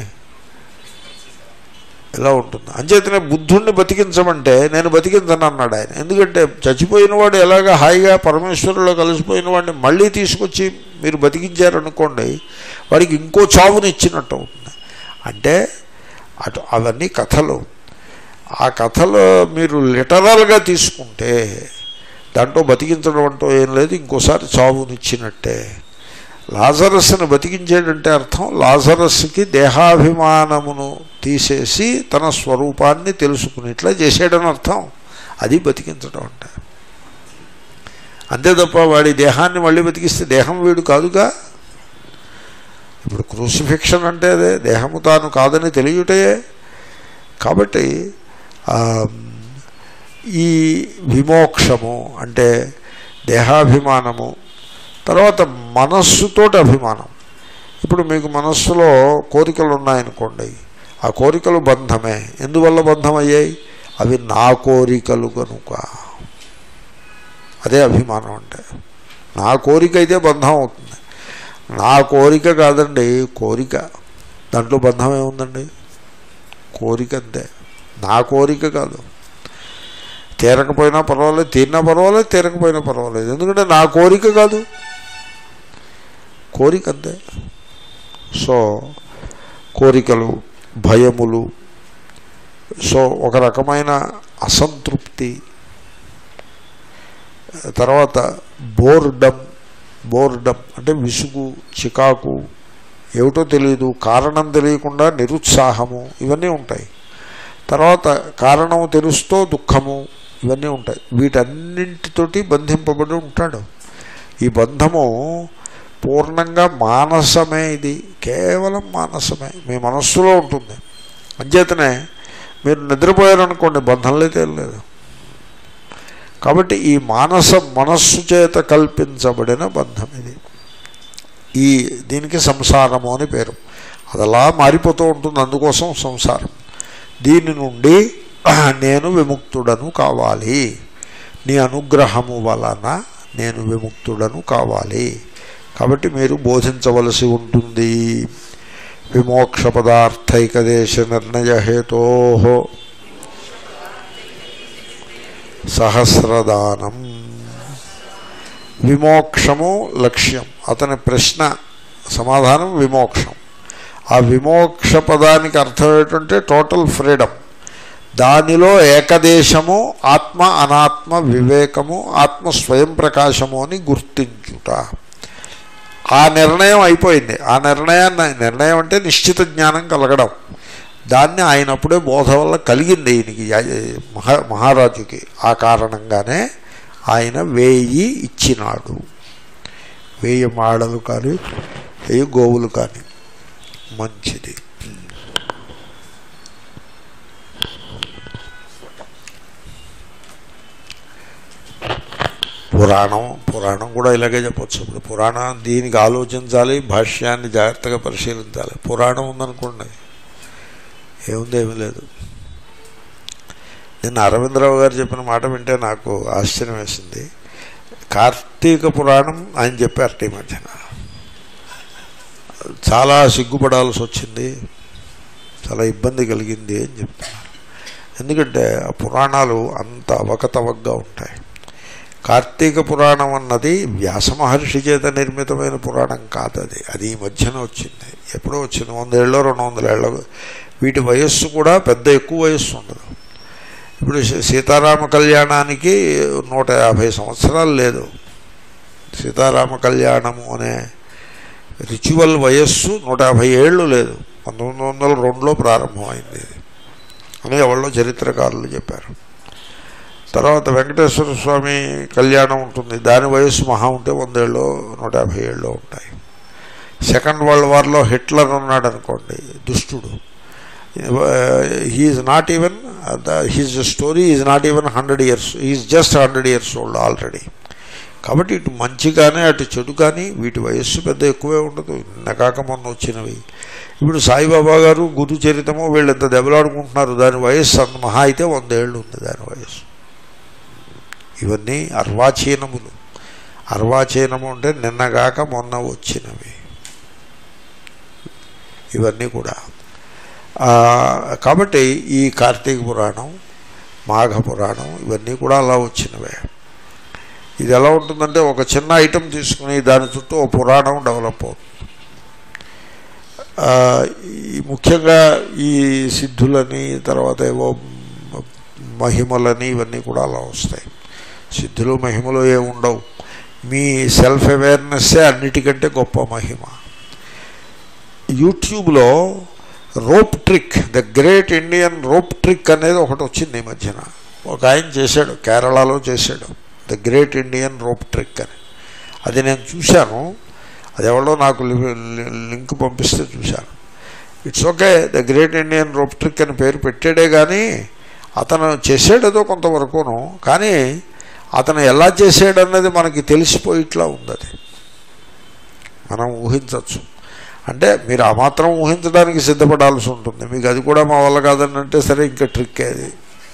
ఇలా ఉంటుంది అంచేతనే బుద్ధుణ్ణి బతికించమంటే నేను బతికించను అన్నాడు ఆయన ఎందుకంటే చచ్చిపోయిన వాడు ఎలాగ హాయిగా పరమేశ్వరులో కలిసిపోయిన వాడిని మళ్ళీ తీసుకొచ్చి మీరు బతికించారనుకోండి వాడికి ఇంకో చావుని ఇచ్చినట్టు అవుతుంది అంటే అటు అవన్నీ కథలు ఆ కథలో మీరు లిటరల్గా తీసుకుంటే దాంట్లో బతికించడం అంటూ ఏం లేదు ఇంకోసారి చావునిచ్చినట్టే లాజరస్ని బతికించేటంటే అర్థం లాజరస్కి దేహాభిమానమును తీసేసి తన స్వరూపాన్ని తెలుసుకునేట్లా చేసేయడని అర్థం అది బతికించడం అంటే అంతే తప్ప వాడి దేహాన్ని మళ్ళీ బతికిస్తే దేహం వీడు కాదుగా ఇప్పుడు క్రూసిఫిక్షన్ అంటే అదే దేహము తాను కాదని తెలియటే కాబట్టి ఈ విమోక్షము అంటే దేహాభిమానము తర్వాత మనస్సుతోటి అభిమానం ఇప్పుడు మీకు మనస్సులో కోరికలు ఉన్నాయనుకోండి ఆ కోరికలు బంధమే ఎందువల్ల బంధం అయ్యాయి అవి నా కోరికలు కనుక అదే అభిమానం అంటే నా కోరిక అయితే బంధం అవుతుంది నా కోరిక కాదండి కోరిక దాంట్లో బంధం ఏముందండి కోరిక అంతే నా కోరిక కాదు తీరకపోయినా పర్వాలేదు తీరినా పర్వాలేదు తీరకపోయినా పర్వాలేదు ఎందుకంటే నా కోరిక కాదు కోరిక అంతే సో కోరికలు భయములు సో ఒక రకమైన అసంతృప్తి తర్వాత బోర్డమ్ బోర్డమ్ అంటే విసుగు చికాకు ఏమిటో తెలియదు కారణం తెలియకుండా నిరుత్సాహము ఇవన్నీ ఉంటాయి తర్వాత కారణం తెలుస్తూ దుఃఖము ఇవన్నీ ఉంటాయి వీటన్నింటితోటి బంధింపబడి ఉంటాడు ఈ బంధము పూర్ణంగా మానసమే ఇది కేవలం మానసమే మీ మనస్సులో ఉంటుంది అంచేతనే మీరు నిద్రపోయారనుకోండి బంధంలో తేలలేదు కాబట్టి ఈ మానస మనస్సు చేత కల్పించబడిన బంధం ఇది ఈ దీనికి సంసారము అని పేరు అది అలా మారిపోతూ ఉంటుంది అందుకోసం సంసారం దీని నుండి నేను విముక్తుడను కావాలి నీ అనుగ్రహము వలన నేను విముక్తుడను కావాలి కాబట్టి మీరు బోధించవలసి ఉంటుంది విమోక్ష పదార్థైకదేశ నిర్ణయ హేతో సహస్రదానం విమోక్షము లక్ష్యం అతని ప్రశ్న సమాధానం విమోక్షం ఆ విమోక్ష పదానికి అర్థం ఏంటంటే టోటల్ ఫ్రీడమ్ దానిలో ఏకదేశము ఆత్మ అనాత్మ వివేకము ఆత్మ స్వయం ప్రకాశము అని గుర్తించుట ఆ నిర్ణయం అయిపోయింది ఆ నిర్ణయాన్ని నిర్ణయం అంటే నిశ్చిత జ్ఞానం కలగడం దాన్ని ఆయన అప్పుడే బోధ వల్ల కలిగింది ఈయనకి మహా మహారాజుకి ఆ కారణంగానే ఆయన వేయి ఇచ్చినాడు వేయి మాడలు కానీ వేయి గోవులు కానీ మంచిది పురాణం పురాణం కూడా ఇలాగే చెప్పచ్చు ఇప్పుడు పురాణం దీనికి ఆలోచించాలి భాష్యాన్ని జాగ్రత్తగా పరిశీలించాలి పురాణం ఉందనుకోండి ఏముంది ఏమీ లేదు నిన్న అరవిందరావు గారు చెప్పిన మాట వింటే నాకు ఆశ్చర్యం వేసింది కార్తీక పురాణం ఆయన చెప్పారు ఈ మధ్యన చాలా సిగ్గుపడాల్సి వచ్చింది చాలా ఇబ్బంది కలిగింది అని చెప్తున్నారు ఎందుకంటే ఆ పురాణాలు అంత అవకతవకగా ఉంటాయి కార్తీక పురాణం అన్నది వ్యాస మహర్షి చేత నిర్మితమైన పురాణం కాదు అది అది ఈ మధ్యన వచ్చింది ఎప్పుడో వచ్చింది వందేళ్ళు రెండు వందల ఏళ్ళ వీటి వయస్సు కూడా పెద్ద ఎక్కువ వయస్సు ఉండదు ఇప్పుడు సీ- సీతారామ కళ్యాణానికి నూట యాభై సంవత్సరాలు లేదు సీతారామ కళ్యాణము అనే రిచువల్ వయస్సు నూట యాభై ఏళ్ళు లేదు పంతొమ్మిది వందల రెండులో ప్రారంభమైంది ఇది అని ఎవరో చరిత్రకారులు చెప్పారు తర్వాత వెంకటేశ్వర స్వామి కళ్యాణం ఉంటుంది దాని వయస్సు మహా ఉంటే వందేళ్ళు నూట యాభై ఏళ్ళు ఉంటాయి సెకండ్ వరల్డ్ వార్లో హిట్లర్ ఉన్నాడు అనుకోండి దుష్టుడు he is not even his story is not even hundred years is just hundred years old already కాబట్టి ఇటు మంచి కానీ అటు చెడు కానీ వీటి వయస్సు పెద్ద ఎక్కువే ఉండదు నిన్నకాక మొన్న వచ్చినవి ఇప్పుడు సాయిబాబా గారు గురు చరితము వీళ్ళు ఎంత దెబ్బలాడుకుంటున్నారు దాని వయస్సు అంత మహా అయితే వందేళ్ళు ఉంది దాని వయస్సు ఇవన్నీ అర్వాచీనములు అర్వాచీనము అంటే నిన్నగాక మొన్న వచ్చినవి ఇవన్నీ కూడా ఆ, కాబట్టి ఈ కార్తీక పురాణం మాఘ పురాణం ఇవన్నీ కూడా అలా వచ్చినవే ఇది ఎలా ఉంటుందంటే ఒక చిన్న ఐటెం తీసుకుని దాని చుట్టూ ఒక పురాణం డెవలప్ అవుతుంది ఆ, ఈ ముఖ్యంగా ఈ సిద్ధులని తర్వాత ఏవో మ- మహిమలని ఇవన్నీ కూడా అలా వస్తాయి సిద్ధులు మహిమలు ఏమి ఉండవు మీ సెల్ఫ్ అవేర్నెస్సే అన్నిటికంటే గొప్ప మహిమ యూట్యూబ్లో rope trick the great Indian rope trick అనేది ఒకటి వచ్చింది ఈ మధ్యన ఒక ఆయన చేశాడు కేరళలో చేశాడు the great Indian rope trick అని అది నేను చూశాను అది ఎవరో నాకు లి- లి- లింక్ పంపిస్తే చూశాను it's okay the great Indian rope trick అని పేరు పెట్టాడే కానీ అతను చేసాడేదో కొంతవరకును కానీ అతను ఎలా చేసాడన్నది మనకి తెలిసిపోయిట్లా ఉంది అది మనం ఊహించవచ్చు అంటే మీరు ఆ మాత్రం ఊహించడానికి సిద్ధపడాల్సి ఉంటుంది మీకు అది కూడా మా వల్ల కాదని అంటే సరే ఇంకా ట్రిక్ అది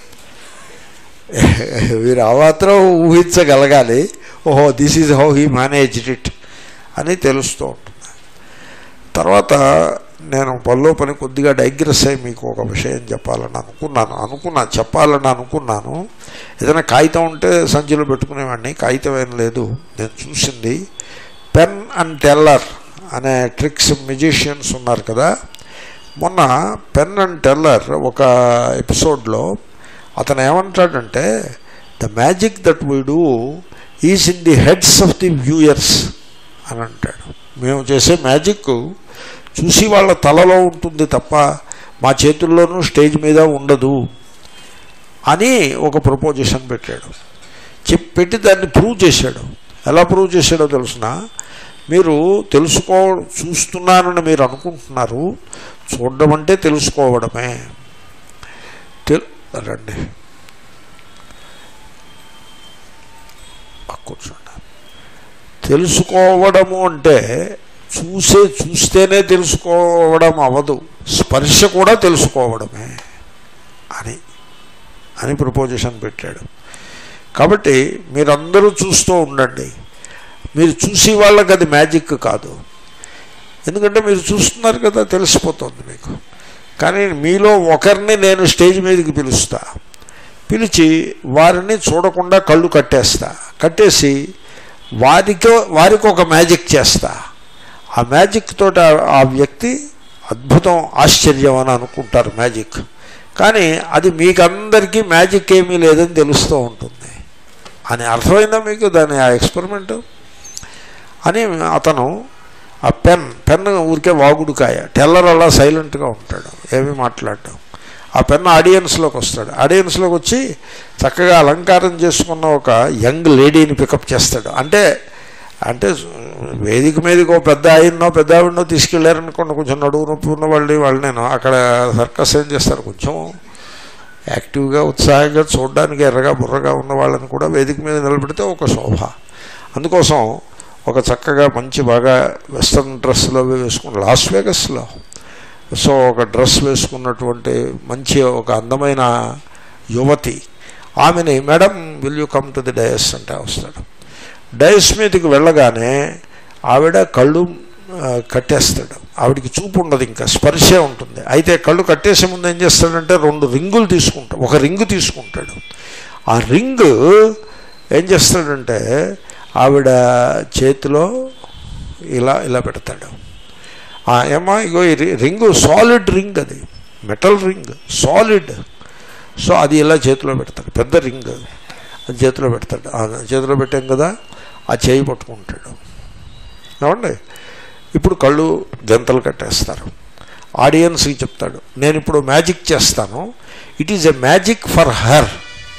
మీరు ఆ మాత్రం ఊహించగలగాలి ఓహో this is how he managed it అని తెలుస్తూ ఉంటుంది తర్వాత నేను పనిలో పని కొద్దిగా డైగ్రెస్ అయ్యి మీకు ఒక విషయం చెప్పాలని అనుకున్నాను అనుకున్నా చెప్పాలని అనుకున్నాను ఏదైనా కాగితం ఉంటే సంచిలో పెట్టుకునేవాడిని కాగితం ఏం లేదు నేను చూసింది పెన్ అండ్ టెల్లర్ అనే ట్రిక్స్ మ్యూజిషియన్స్ ఉన్నారు కదా మొన్న పెన్ అండ్ టెల్లర్ ఒక ఎపిసోడ్లో అతను ఏమంటాడంటే the magic that we do is in the heads of the viewers అని అంటాడు మేము చేసే మ్యాజిక్ చూసి వాళ్ళ తలలో ఉంటుంది తప్ప మా చేతుల్లోనూ స్టేజ్ మీద ఉండదు అని ఒక ప్రపోజిషన్ పెట్టాడు చెప్పి పెట్టి దాన్ని ప్రూవ్ చేశాడు ఎలా ప్రూవ్ చేశాడో తెలుసిన మీరు తెలుసుకో చూస్తున్నానని మీరు అనుకుంటున్నారు చూడడం అంటే తెలుసుకోవడమే తెల్ రండి ఆ, కూర్చోండి తెలుసుకోవడము అంటే చూసే చూస్తేనే తెలుసుకోవడం అవదు స్పర్శ కూడా తెలుసుకోవడమే అని అని ప్రపోజిషన్ పెట్టాడు కాబట్టి మీరందరూ చూస్తూ ఉండండి మీరు చూసి వాళ్ళకి అది మ్యాజిక్ కాదు ఎందుకంటే మీరు చూస్తున్నారు కదా తెలిసిపోతుంది మీకు కానీ మీలో ఒకరిని నేను స్టేజ్ మీదకి పిలుస్తా పిలిచి వారిని చూడకుండా కళ్ళు కట్టేస్తా కట్టేసి వారికి వారికి ఒక మ్యాజిక్ చేస్తా ఆ మ్యాజిక్ తోటి ఆ- ఆ వ్యక్తి అద్భుతం ఆశ్చర్యం అని అనుకుంటారు మ్యాజిక్ కానీ అది మీకందరికీ మ్యాజిక్ ఏమీ లేదని తెలుస్తూ ఉంటుంది అని అర్థమైందా మీకు దాని ఆ ఎక్స్పెరిమెంట్ అని అతను ఆ పెన్ పెన్ ఊరికే వాగుడుకాయ టెల్లర్ అలా సైలెంట్గా ఉంటాడు ఏమీ మాట్లాడటం ఆ పెన్ ఆడియన్స్లోకి వస్తాడు ఆడియన్స్లోకి వచ్చి చక్కగా అలంకారం చేసుకున్న ఒక యంగ్ లేడీని పికప్ చేస్తాడు అంటే అంటే వేదిక మీదకి ఒక పెద్ద ఆయన్నో పెద్ద ఆవిడనో తీసుకెళ్ళారనుకోండి కొంచెం నడువు నొప్పి ఉన్న వాళ్ళు వాళ్ళు నేను అక్కడ సర్కస్ ఏం చేస్తారు కొంచెం యాక్టివ్గా ఉత్సాహంగా చూడడానికి ఎర్రగా బుర్రగా ఉన్న వాళ్ళని కూడా వేదిక మీద నిలబెడితే ఒక శోభ అందుకోసం ఒక చక్కగా మంచి బాగా వెస్ట్రన్ డ్రెస్సులో అవి వేసుకుని లాస్ వేగస్లో సో ఒక డ్రెస్ వేసుకున్నటువంటి మంచి ఒక అందమైన యువతి ఆమెని madam will you come to the dais అంటే వస్తాడు డయస్ మీదకి వెళ్ళగానే ఆవిడ కళ్ళు ఆ, కట్టేస్తాడు ఆవిడికి చూపు ఉండదు ఇంకా స్పర్శే ఉంటుంది అయితే కళ్ళు కట్టేసే ముందు ఏం చేస్తాడంటే రెండు రింగులు తీసుకుంటాడు ఒక రింగు తీసుకుంటాడు ఆ రింగ్ ఏం చేస్తాడంటే ఆవిడ చేతిలో ఇలా ఇలా పెడతాడు ఆ, ఏమా ఇగో ఈ రి- రింగు సాలిడ్ రింగ్ అది మెటల్ రింగ్ సాలిడ్ సో అది ఇలా చేతిలో పెడతాడు పెద్ద రింగ్ అది చేతిలో పెడతాడు ఆ చేతిలో పెట్టాం కదా ఆ చేయి పట్టుకుంటాడు ఏమండి ఇప్పుడు కళ్ళు గంతలు కట్టేస్తారు ఆడియన్స్కి చెప్తాడు నేను ఇప్పుడు మ్యాజిక్ చేస్తాను it is a magic for her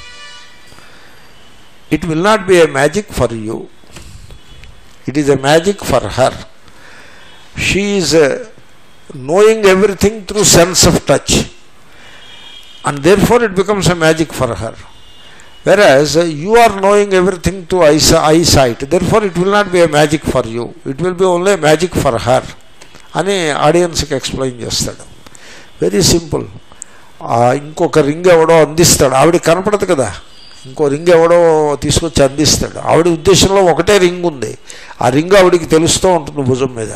it will not be a magic for you it is a magic for her she is knowing everything through sense of touch and therefore it becomes a magic for her whereas uh, you are knowing everything to eyes- eyesight therefore it will not be a magic for you it will be only a magic for her అని ఆడియన్స్కి explain చేస్తాడు very simple ఇంకొక ring ఎవడో అందిస్తాడు ఆవిడ కనపడదు కదా ఇంకో రింగ్ ఎవడో తీసుకొచ్చి అందిస్తాడు ఆవిడ ఉద్దేశంలో ఒకటే రింగ్ ఉంది ఆ రింగ్ ఆవిడికి తెలుస్తూ ఉంటుంది భుజం మీద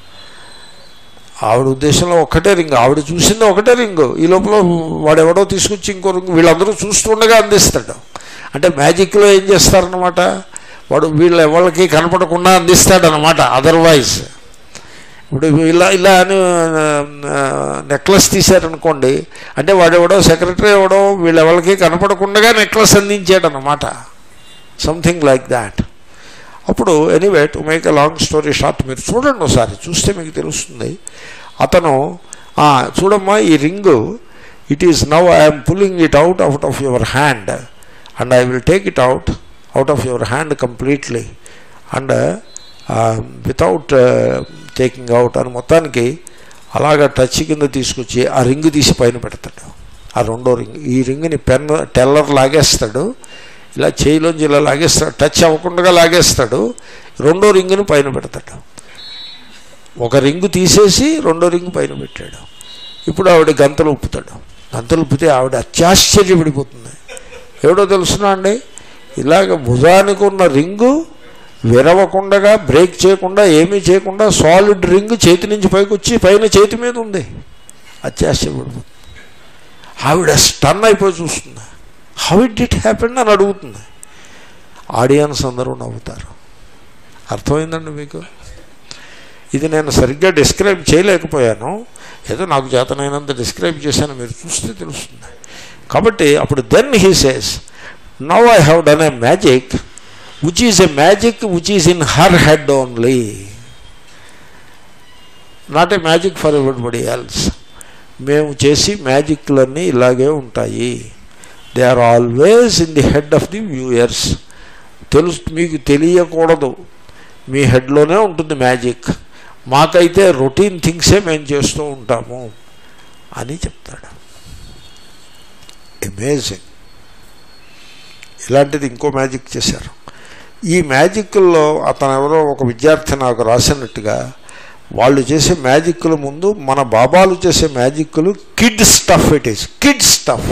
ఆవిడ ఉద్దేశంలో ఒకటే రింగ్ ఆవిడ చూసింది ఒకటే రింగ్ ఈ లోపల వాడెవడో తీసుకొచ్చి ఇంకో రింగ్ వీళ్ళందరూ చూస్తుండగా అందిస్తాడు అంటే మ్యాజిక్లో ఏం చేస్తారనమాట వాడు వీళ్ళ ఎవరికి కనపడకుండా అందిస్తాడనమాట అదర్వైజ్ ఇప్పుడు ఇలా ఇలా అని నెక్లెస్ తీశారనుకోండి అంటే వాడెవడో సెక్రటరీ ఎవడో వీళ్ళెవరికి కనపడకుండా నెక్లెస్ అందించాడనమాట సంథింగ్ లైక్ దాట్ అప్పుడు anyway to make a long story short మీరు చూడండి ఒకసారి చూస్తే మీకు తెలుస్తుంది అతను "ఆ, చూడమ్మా ఈ ring it is now I'm pulling it out out of your hand and I will take it out out of your hand completely and without taking out అని మొత్తానికి అలాగ టచ్ కింద తీసుకొచ్చి ఆ రింగ్ తీసి పైన పెడతాడు ఆ రెండో రింగ్ ఈ రింగ్ని పెన్ టెల్లర్ లాగేస్తాడు ఇలా చేయిలోంచి ఇలా లాగేస్తాడు టచ్ అవ్వకుండా లాగేస్తాడు రెండో రింగుని పైన పెడతాడు ఒక రింగు తీసేసి రెండో రింగు పైన పెట్టాడు ఇప్పుడు ఆవిడ గంతలు ఉప్పుతాడు గంతలు ఉప్పితే ఆవిడ అత్యాశ్చర్యపడిపోతుంది ఎవడో తెలుసునా అండి ఇలాగ భుజానికి ఉన్న రింగు విరవకుండగా బ్రేక్ చేయకుండా ఏమీ చేయకుండా సాలిడ్ రింగ్ చేతి నుంచి పైకి వచ్చి పైన చేతి మీద ఉంది అత్యాశ్చర్యపడిపోతుంది ఆవిడ స్టన్ అయిపోయి చూస్తుంది హౌ ఇట్ ఇట్ హ్యాపెండ్ అని అడుగుతుంది ఆడియన్స్ అందరూ నవ్వుతారు అర్థమైందండి మీకు ఇది నేను సరిగ్గా డిస్క్రైబ్ చేయలేకపోయాను ఏదో నాకు చేతనైనంత డిస్క్రైబ్ చేశాను మీరు చూస్తే తెలుస్తుంది కాబట్టి అప్పుడు then he says now I have done a magic which is a magic which is in her head only not a magic for everybody else మేము చేసి మ్యాజిక్లన్నీ ఇలాగే ఉంటాయి they are always in the head of the viewers తెలుసు మీకు తెలియకూడదు మీ హెడ్లోనే ఉంటుంది magic మాకైతే రొటీన్ థింగ్సే మేము చేస్తూ ఉంటాము అని చెప్తాడు అమేజింగ్ ఇలాంటిది ఇంకో మ్యాజిక్ చేశారు ఈ మ్యాజిక్లో అతను ఎవరో ఒక విద్యార్థి నాకు రాసినట్టుగా వాళ్ళు చేసే మ్యాజిక్ల ముందు మన బాబాలు చేసే మ్యాజిక్లు kid stuff it is kid stuff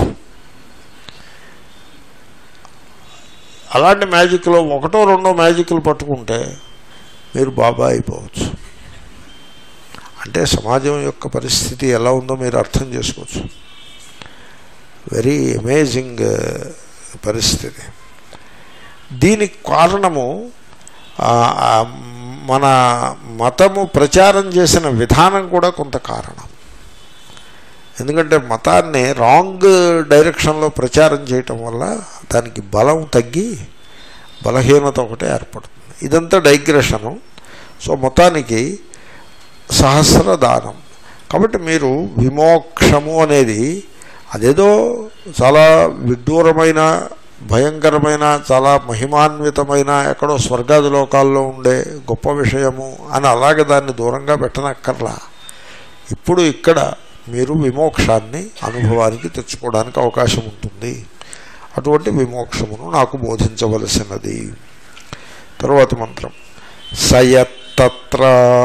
అలాంటి మ్యాజిక్లో ఒకటో రెండో మ్యాజిక్లు పట్టుకుంటే మీరు బాబా అయిపోవచ్చు అంటే సమాజం యొక్క పరిస్థితి ఎలా ఉందో మీరు అర్థం చేసుకోవచ్చు వెరీ అమేజింగ్ పరిస్థితి దీనికి కారణము ఆ, ఆ, మన మతము ప్రచారం చేసిన విధానం కూడా కొంత కారణం ఎందుకంటే మతాన్ని రాంగ్ డైరెక్షన్లో ప్రచారం చేయటం వల్ల దానికి బలం తగ్గి బలహీనత ఒకటే ఏర్పడుతుంది ఇదంతా డైగ్రెషను సో మొత్తానికి సహస్ర దానం కాబట్టి మీరు విమోక్షము అనేది అదేదో చాలా విడ్డూరమైన భయంకరమైన చాలా మహిమాన్వితమైన ఎక్కడో స్వర్గాది లోకాల్లో ఉండే గొప్ప విషయము అని అలాగే దాన్ని దూరంగా పెట్టనక్కర్లా ఇప్పుడు ఇక్కడ మీరు విమోక్షాన్ని అనుభవానికి తెచ్చుకోవడానికి అవకాశం ఉంటుంది అటువంటి విమోక్షమును నాకు బోధించవలసినది తరువాతి మంత్రం సయత్తత్ర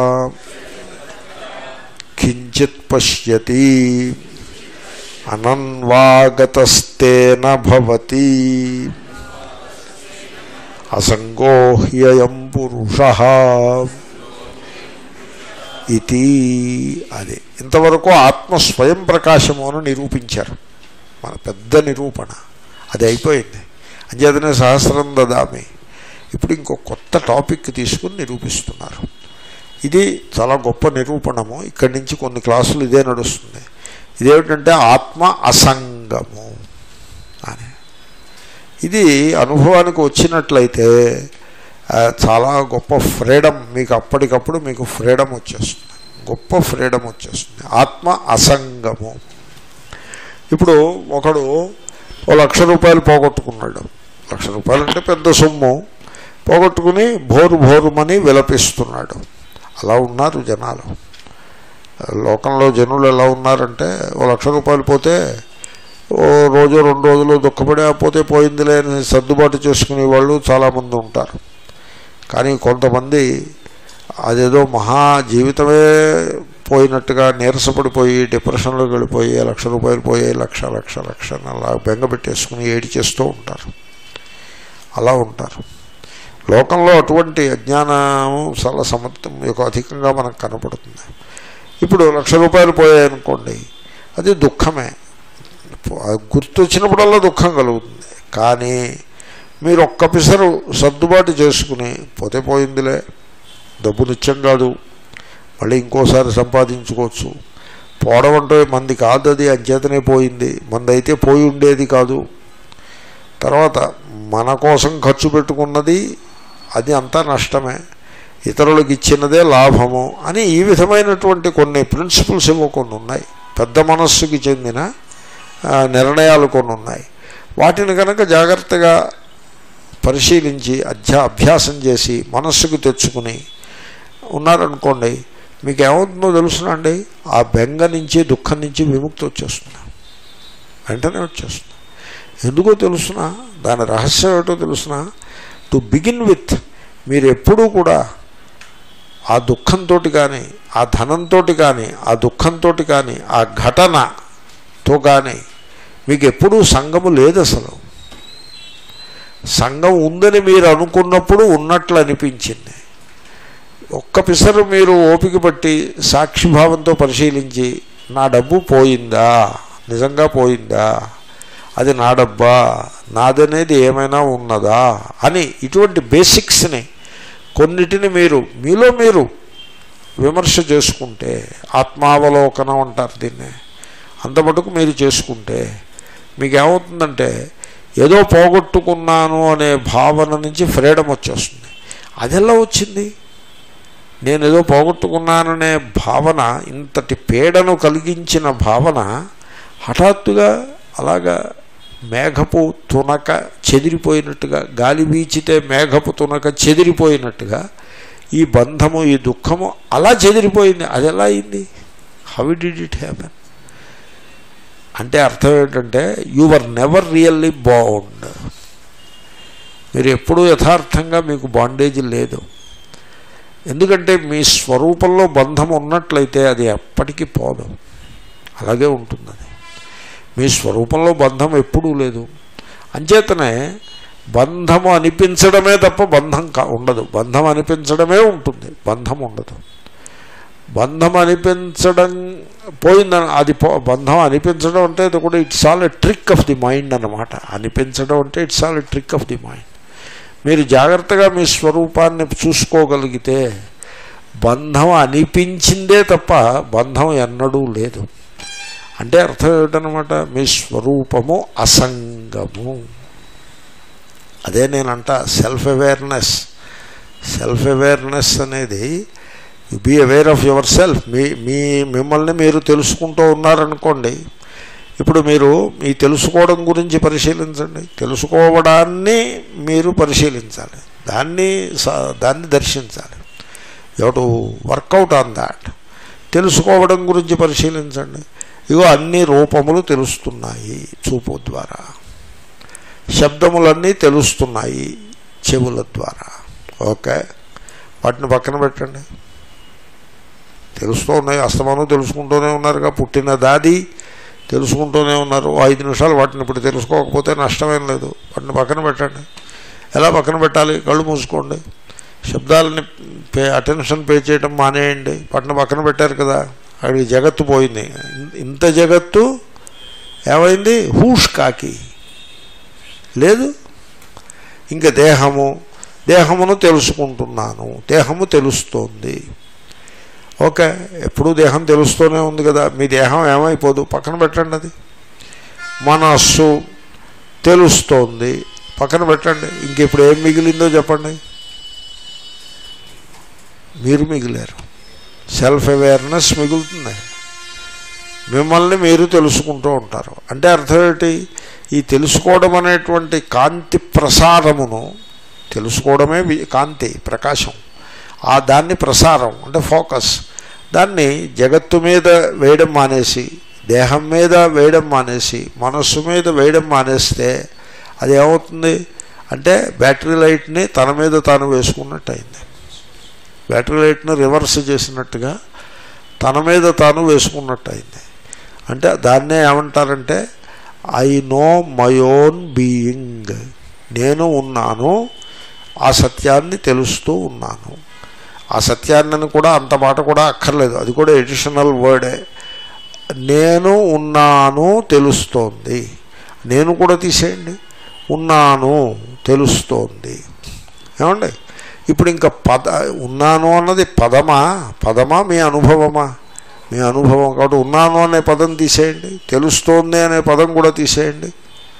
కించిత్ పశ్యతి అనన్వాగతస్తేన భవతి అసంగో హ్యయం పురుష ఇది అది ఇంతవరకు ఆత్మ స్వయం ప్రకాశము అని నిరూపించారు మన పెద్ద నిరూపణ అది అయిపోయింది అంచేతనే సహస్రం దదామి ఇప్పుడు ఇంకో కొత్త టాపిక్ తీసుకుని నిరూపిస్తున్నారు ఇది చాలా గొప్ప నిరూపణము ఇక్కడి నుంచి కొన్ని క్లాసులు ఇదే నడుస్తుంది ఇదేమిటంటే ఆత్మ అసంగము అని ఇది అనుభవానికి వచ్చినట్లయితే ఆ, చాలా గొప్ప ఫ్రీడమ్ మీకు అప్పటికప్పుడు మీకు ఫ్రీడమ్ వచ్చేస్తుంది గొప్ప ఫ్రీడమ్ వచ్చేస్తుంది ఆత్మ అసంగము ఇప్పుడు ఒకడు ఓ లక్ష రూపాయలు పోగొట్టుకున్నాడు లక్ష రూపాయలు అంటే పెద్ద సొమ్ము పోగొట్టుకుని భోరు భోరుమని విలపిస్తున్నాడు అలా ఉన్నారు జనాలు లోకంలో జనులు ఎలా ఉన్నారంటే ఓ లక్ష రూపాయలు పోతే ఓ రోజు రెండు రోజులు దుఃఖపడి "ఆ, పోతే పోయిందిలే అని సర్దుబాటు చేసుకునే వాళ్ళు చాలామంది ఉంటారు కానీ కొంతమంది అదేదో మహా జీవితమే పోయినట్టుగా నీరసపడిపోయి డిప్రెషన్లోకి వెళ్ళిపోయి "ఆ లక్ష రూపాయలు పోయి లక్ష లక్ష లక్ష అని అలా బెంగ పెట్టేసుకుని ఏడి చేస్తూ ఉంటారు అలా ఉంటారు లోకంలో అటువంటి అజ్ఞానం చాలా సమర్థం యొక్క అధికంగా మనకు కనపడుతుంది ఇప్పుడు లక్ష రూపాయలు పోయాయనుకోండి అది దుఃఖమే అది గుర్తొచ్చినప్పుడల్లా దుఃఖం కలుగుతుంది కానీ మీరు ఒక్క పిసరు సర్దుబాటు చేసుకుని పోతే పోయిందిలే డబ్బు నిత్యం కాదు మళ్ళీ ఇంకోసారి సంపాదించుకోవచ్చు పోవడం అంటే మంది కాదు అది అంచేతనే పోయింది మంది అయితే పోయి ఉండేది కాదు తర్వాత మన కోసం ఖర్చు పెట్టుకున్నది అది అంతా నష్టమే ఇతరులకు ఇచ్చినదే లాభము అని ఈ విధమైనటువంటి కొన్ని ప్రిన్సిపల్స్ ఏవో కొన్ని ఉన్నాయి పెద్ద మనస్సుకి చెందిన ఆ, నిర్ణయాలు కొన్ని ఉన్నాయి వాటిని కనుక జాగ్రత్తగా పరిశీలించి అధ్యా అభ్యాసం చేసి మనస్సుకు తెచ్చుకుని ఉన్నారనుకోండి మీకు ఏమవుతుందో తెలుసునండి ఆ బెంగ నుంచి దుఃఖం నుంచి విముక్తి వచ్చేస్తుంది వెంటనే వచ్చేస్తుంది ఎందుకో తెలుసునా దాని రహస్యం ఏటో తెలుసునా టు బిగిన్ విత్ మీరు ఎప్పుడూ కూడా ఆ దుఃఖంతో కానీ ఆ ధనంతో కానీ ఆ దుఃఖంతో కానీ ఆ ఘటనతో కానీ మీకు ఎప్పుడూ సంగము లేదు అసలు సంఘం ఉందని మీరు అనుకున్నప్పుడు ఉన్నట్లు అనిపించింది ఒక్క పిసరు మీరు ఓపిక పట్టి సాక్షిభావంతో పరిశీలించి నా డబ్బు పోయిందా నిజంగా పోయిందా అది నా డబ్బా నాదనేది ఏమైనా ఉన్నదా అని ఇటువంటి బేసిక్స్ని కొన్నిటిని మీరు మీలో మీరు విమర్శ చేసుకుంటే ఆత్మావలోకనం అంటారు దీన్ని అంత మటుకు మీరు చేసుకుంటే మీకు ఏమవుతుందంటే ఏదో పోగొట్టుకున్నాను అనే భావన నుంచి ఫ్రీడమ్ వచ్చేస్తుంది అది ఎలా వచ్చింది నేను ఏదో పోగొట్టుకున్నాననే భావన ఇంతటి పీడను కలిగించిన భావన హఠాత్తుగా అలాగా మేఘపు తునక చెదిరిపోయినట్టుగా గాలి వీచితే మేఘపు తునక చెదిరిపోయినట్టుగా ఈ బంధము ఈ దుఃఖము అలా చెదిరిపోయింది అది ఎలా అయింది హౌ డిడ్ ఇట్ హ్యాపెన్ అంటే అర్థం ఏంటంటే you are never really bound మీరు ఎప్పుడూ యథార్థంగా మీకు బాండేజ్ లేదు ఎందుకంటే మీ స్వరూపంలో బంధం ఉన్నట్లయితే అది ఎప్పటికీ పోదు అలాగే ఉంటుంది అది మీ స్వరూపంలో బంధం ఎప్పుడూ లేదు అంచేతనే బంధము అనిపించడమే తప్ప బంధం కా ఉండదు బంధం అనిపించడమే ఉంటుంది బంధం ఉండదు బంధం అనిపించడం పోయిందని అది పో బంధం అనిపించడం అంటే అది కూడా it's all a trick of the mind అన్నమాట అనిపించడం అంటే it's all a trick of the mind మీరు జాగ్రత్తగా మీ స్వరూపాన్ని చూసుకోగలిగితే బంధం అనిపించిందే తప్ప బంధం ఎన్నడూ లేదు అంటే అర్థం ఏమిటనమాట మీ స్వరూపము అసంగము అదే నేనంట సెల్ఫ్ అవేర్నెస్ సెల్ఫ్ అవేర్నెస్ అనేది you be aware of yourself మీ మీ మిమ్మల్ని మీరు తెలుసుకుంటూ ఉన్నారనుకోండి ఇప్పుడు మీరు ఈ తెలుసుకోవడం గురించి పరిశీలించండి తెలుసుకోవడాన్ని మీరు పరిశీలించాలి దాన్ని స- దాన్ని దర్శించాలి you to work out on that తెలుసుకోవడం గురించి పరిశీలించండి ఇగో అన్ని రూపములు తెలుస్తున్నాయి చూపు ద్వారా శబ్దములన్నీ తెలుస్తున్నాయి చెవుల ద్వారా ఓకే వాటిని పక్కన పెట్టండి తెలుస్తూ ఉన్నాయి అస్తమానం తెలుసుకుంటూనే ఉన్నారుగా పుట్టిన దాది తెలుసుకుంటూనే ఉన్నారు ఓ ఐదు నిమిషాలు వాటిని ఇప్పుడు తెలుసుకోకపోతే నష్టమేం లేదు వాటిని పక్కన పెట్టండి ఎలా పక్కన పెట్టాలి కళ్ళు మూసుకోండి శబ్దాలని పే అటెన్షన్ పే చేయడం మానేయండి వాటిని పక్కన పెట్టారు కదా అక్కడికి జగత్తు పోయింది ఇన్- ఇంత జగత్తు ఏమైంది హూష్ కాకి లేదు ఇంకా దేహము దేహమును తెలుసుకుంటున్నాను దేహము తెలుస్తోంది ఓకే ఎప్పుడూ దేహం తెలుస్తూనే ఉంది కదా మీ దేహం ఏమైపోదు పక్కన పెట్టండి అది మనస్సు తెలుస్తోంది పక్కన పెట్టండి ఇంకెప్పుడు ఏం మిగిలిందో చెప్పండి మీరు మిగిలారు సెల్ఫ్ అవేర్నెస్ మిగులుతుంది మిమ్మల్ని మీరు తెలుసుకుంటూ ఉంటారు అంటే అర్థం ఏంటి ఈ తెలుసుకోవడం అనేటువంటి కాంతి ప్రసారమును తెలుసుకోవడమే వి- కాంతి ప్రకాశం ఆ దాన్ని ప్రసారం అంటే ఫోకస్ దాన్ని జగత్తు మీద వేయడం మానేసి దేహం మీద వేయడం మానేసి మనస్సు మీద వేయడం మానేస్తే అది ఏమవుతుంది అంటే బ్యాటరీ లైట్ని తన మీద తాను వేసుకున్నట్టు అయింది బ్యాటరీ లైట్ను రివర్స్ చేసినట్టుగా తన మీద తాను వేసుకున్నట్టు అయింది అంటే దాన్నే ఏమంటారంటే I know my own being నేను ఉన్నాను ఆ సత్యాన్ని తెలుస్తూ ఉన్నాను ఆ సత్యాన్ని కూడా అంత మాట కూడా అక్కర్లేదు అది కూడా ఎడిషనల్ వర్డే నేను ఉన్నాను తెలుస్తోంది నేను కూడా తీసేయండి ఉన్నాను తెలుస్తోంది ఏమండి ఇప్పుడు ఇంకా పద ఉన్నాను అన్నది పదమా పదమా మీ అనుభవమా మీ అనుభవం కాబట్టి ఉన్నాను అనే పదం తీసేయండి తెలుస్తోంది అనే పదం కూడా తీసేయండి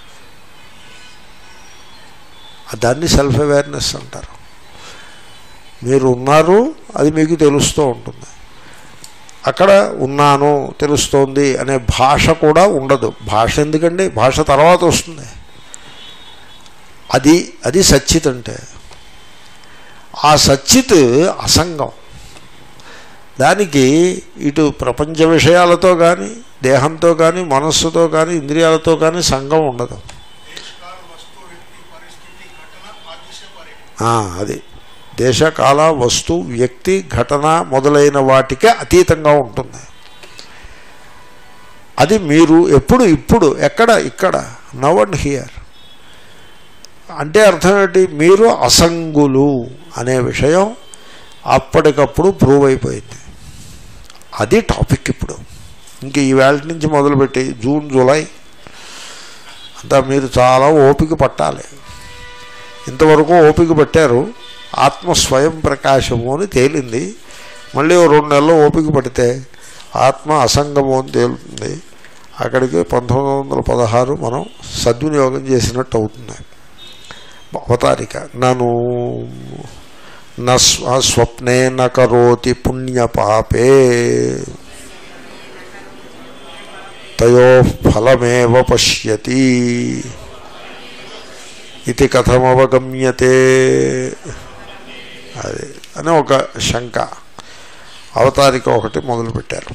దాన్ని సెల్ఫ్ అవేర్నెస్ అంటారు మీరు ఉన్నారు అది మీకు తెలుస్తూ ఉంటుంది అక్కడ ఉన్నాను తెలుస్తోంది అనే భాష కూడా ఉండదు భాష ఎందుకండి భాష తర్వాత వస్తుంది అది అది సచ్చిత్ అంటే ఆ సచ్చిత్ అసంగం దానికి ఇటు ప్రపంచ విషయాలతో కానీ దేహంతో కానీ మనస్సుతో కానీ ఇంద్రియాలతో కానీ సంఘం ఉండదు देशकाल वस्तु व्यक्ति परिस्थिति घटना आदि से परे ఆ, అది దేశకాల వస్తు వ్యక్తి ఘటన మొదలైన వాటికే అతీతంగా ఉంటుంది అది మీరు ఎప్పుడు ఇప్పుడు ఎక్కడ ఇక్కడ నవ్ అండ్ హియర్ అంటే అర్థం ఏంటి మీరు అసంగులు అనే విషయం అప్పటికప్పుడు ప్రూవ్ అయిపోయింది అది టాపిక్ ఇప్పుడు ఇంక ఈ వేళ నుంచి మొదలుపెట్టి జూన్ జూలై అంతా మీరు చాలా ఓపిక పట్టాలి ఇంతవరకు ఓపిక పట్టారు ఆత్మ స్వయం ప్రకాశము అని తేలింది మళ్ళీ ఓ రెండు నెలలు ఓపిక పడితే ఆత్మ అసంగము అని తేలుతుంది అక్కడికి పంతొమ్మిది వందల పదహారు మనం సద్వినియోగం చేసినట్టు అవుతుంది అవతారిక నను న స్వ- స్వప్నే న కరోతి పుణ్యపాపే తయో ఫలమేవ పశ్యతి ఇది కథమవగమ్యతే అది అని ఒక శంక అవతారిక ఒకటి మొదలుపెట్టారు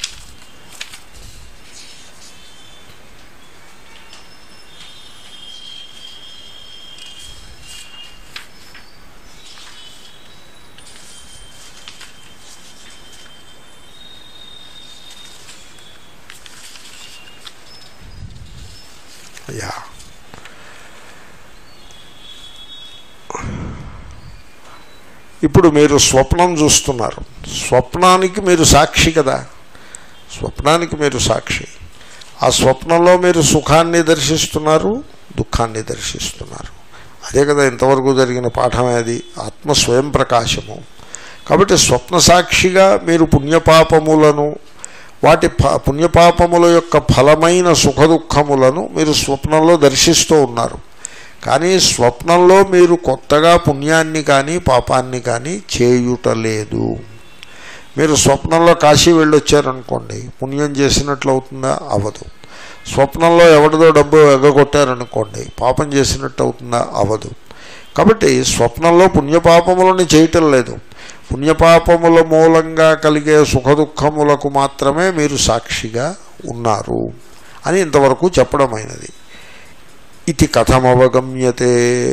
యా ఇప్పుడు మీరు స్వప్నం చూస్తున్నారు స్వప్నానికి మీరు సాక్షి కదా స్వప్నానికి మీరు సాక్షి ఆ స్వప్నంలో మీరు సుఖాన్ని దర్శిస్తున్నారు దుఃఖాన్ని దర్శిస్తున్నారు అదే కదా ఇంతవరకు జరిగిన పాఠమే అది ఆత్మ స్వయం ప్రకాశము కాబట్టి స్వప్న సాక్షిగా మీరు పుణ్యపాపములను వాటి ఫ- పుణ్యపాపముల యొక్క ఫలమైన సుఖ దుఃఖములను మీరు స్వప్నంలో దర్శిస్తూ ఉన్నారు కానీ స్వప్నంలో మీరు కొత్తగా పుణ్యాన్ని కానీ పాపాన్ని కానీ చేయుటలేదు మీరు స్వప్నంలో కాశీ వెళ్ళొచ్చారనుకోండి పుణ్యం చేసినట్లు అవుతుందా అవ్వదు స్వప్నంలో ఎవరిదో డబ్బు ఎగ్గొట్టారనుకోండి పాపం చేసినట్టు అవుతుందా అవ్వదు కాబట్టి స్వప్నంలో పుణ్యపాపములను చేయటం లేదు పుణ్యపాపముల మూలంగా కలిగే సుఖదుఖములకు మాత్రమే మీరు సాక్షిగా ఉన్నారు అని ఇంతవరకు చెప్పడమైనది ఇది కథమవగమ్యతే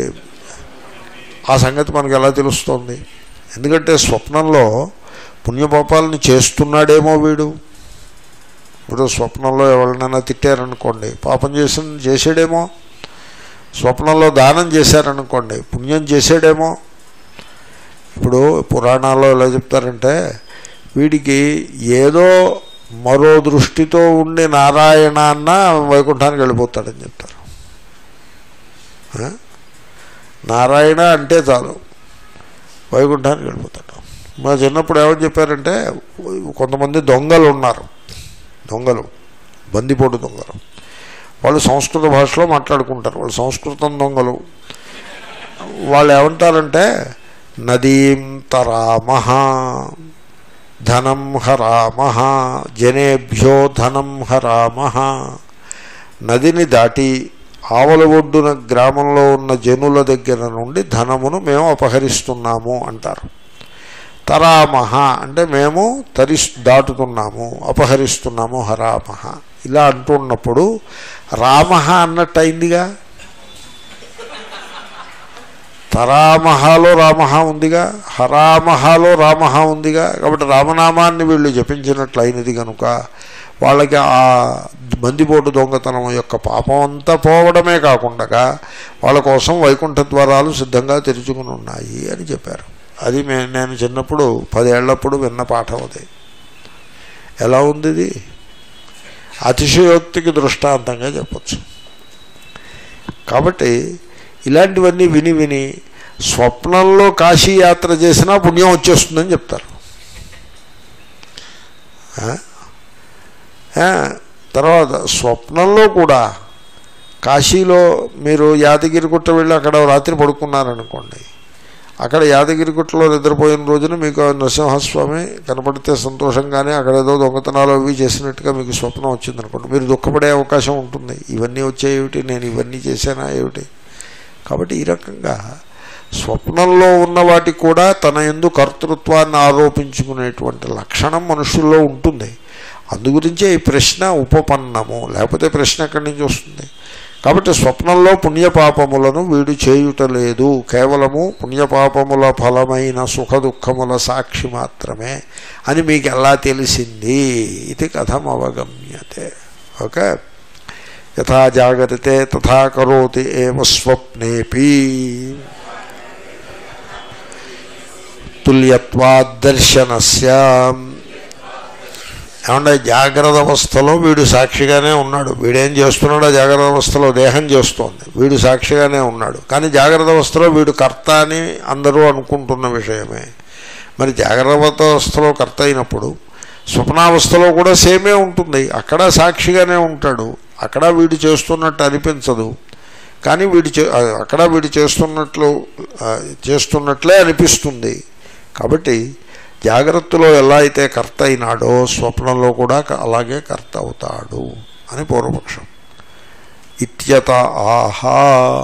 ఆ సంగతి మనకు ఎలా తెలుస్తోంది ఎందుకంటే స్వప్నంలో పుణ్యపాపాలను చేస్తున్నాడేమో వీడు ఇప్పుడు స్వప్నంలో ఎవరినైనా తిట్టారనుకోండి పాపం చేసి చేసాడేమో స్వప్నంలో దానం చేశారనుకోండి పుణ్యం చేసాడేమో ఇప్పుడు పురాణాల్లో ఎలా చెప్తారంటే వీడికి ఏదో మరో దృష్టితో ఉండి నారాయణ అన్న వైకుంఠానికి వెళ్ళిపోతాడని చెప్తారు ఆ? నారాయణ అంటే చాలు వైకుంఠానికి వెళ్ళిపోతాడు మా చిన్నప్పుడు ఏమని చెప్పారంటే కొంతమంది దొంగలు ఉన్నారు దొంగలు బందిపోటు దొంగలు వాళ్ళు సంస్కృత భాషలో మాట్లాడుకుంటారు వాళ్ళు సంస్కృతం దొంగలు వాళ్ళు ఏమంటారంటే నదీం తరామహ ధనం హరామహ జనేభ్యో ధనం హరామహ నదిని దాటి ఆవల ఒడ్డున గ్రామంలో ఉన్న జనుల దగ్గర నుండి ధనమును మేము అపహరిస్తున్నాము అంటారు తరామహ అంటే మేము తరి దాటుతున్నాము అపహరిస్తున్నాము హరామహ ఇలా అంటున్నప్పుడు రామహ అన్నట్టు అయిందిగా తరామహాలో రామహ ఉందిగా హరామహాలో రామహ ఉందిగా కాబట్టి రామనామాన్ని వీళ్ళు జపించినట్లు అయినది కనుక వాళ్ళకి ఆ బందిపోటు దొంగతనం యొక్క పాపం అంతా పోవడమే కాకుండా వాళ్ళ కోసం వైకుంఠ ద్వారాలు సిద్ధంగా తెరుచుకుని ఉన్నాయి అని చెప్పారు అది మే నేను చిన్నప్పుడు పదేళ్లప్పుడు విన్న పాఠం అది ఎలా ఉంది ఇది అతిశయోక్తికి దృష్టాంతంగా చెప్పచ్చు కాబట్టి ఇలాంటివన్నీ విని విని స్వప్నంలో కాశీ యాత్ర చేసినా పుణ్యం వచ్చేస్తుందని చెప్తారు ఆ? ఆ, తర్వాత స్వప్నంలో కూడా కాశీలో మీరు యాదగిరిగుట్ట వెళ్ళి అక్కడ రాత్రి పడుకున్నారనుకోండి అక్కడ యాదగిరిగుట్టలో నిద్రపోయిన రోజున మీకు ఆ నరసింహస్వామి కనపడితే సంతోషంగానే అక్కడ ఏదో దొంగతనాలు అవి చేసినట్టుగా మీకు స్వప్నం వచ్చిందనుకోండి మీరు దుఃఖపడే అవకాశం ఉంటుంది ఇవన్నీ వచ్చేవిటి నేను ఇవన్నీ చేశానా ఏమిటి కాబట్టి ఈ రకంగా స్వప్నంలో ఉన్న వాటికి కూడా తన ఎందు కర్తృత్వాన్ని ఆరోపించుకునేటువంటి లక్షణం మనుషుల్లో ఉంటుంది అందుగురించే ఈ ప్రశ్న ఉపపన్నము లేకపోతే ప్రశ్న ఎక్కడి నుంచి వస్తుంది కాబట్టి స్వప్నంలో పుణ్యపాపములను వీడు చేయుట లేదు కేవలము పుణ్యపాపముల ఫలమైన సుఖ దుఃఖముల సాక్షి మాత్రమే అని మీకు ఎలా తెలిసింది ఇది కథం అవగమ్యతే ఓకే యథా జాగరితే తథా కరోతి ఏవ స్వప్నేపి తుల్యత్వాదర్శనస్య ఏమంటే జాగ్రత్త అవస్థలో వీడు సాక్షిగానే ఉన్నాడు వీడేం చేస్తున్నాడో జాగ్రత్త అవస్థలో దేహం చేస్తోంది వీడు సాక్షిగానే ఉన్నాడు కానీ జాగ్రత్త అవస్థలో వీడు కర్త అని అందరూ అనుకుంటున్న విషయమే మరి జాగ్రత్త అవస్థలో కర్త అయినప్పుడు స్వప్నావస్థలో కూడా సేమే ఉంటుంది అక్కడ సాక్షిగానే ఉంటాడు అక్కడ వీడు చేస్తున్నట్టు అనిపించదు కానీ వీడు చే అక్కడ వీడు చేస్తున్నట్లు ఆ, చేస్తున్నట్లే అనిపిస్తుంది కాబట్టి జాగ్రత్తలో ఎలా అయితే కర్త అయినాడో స్వప్నంలో కూడా క- అలాగే కర్త అవుతాడు అని పూర్వపక్షం ఇత్యత ఆహా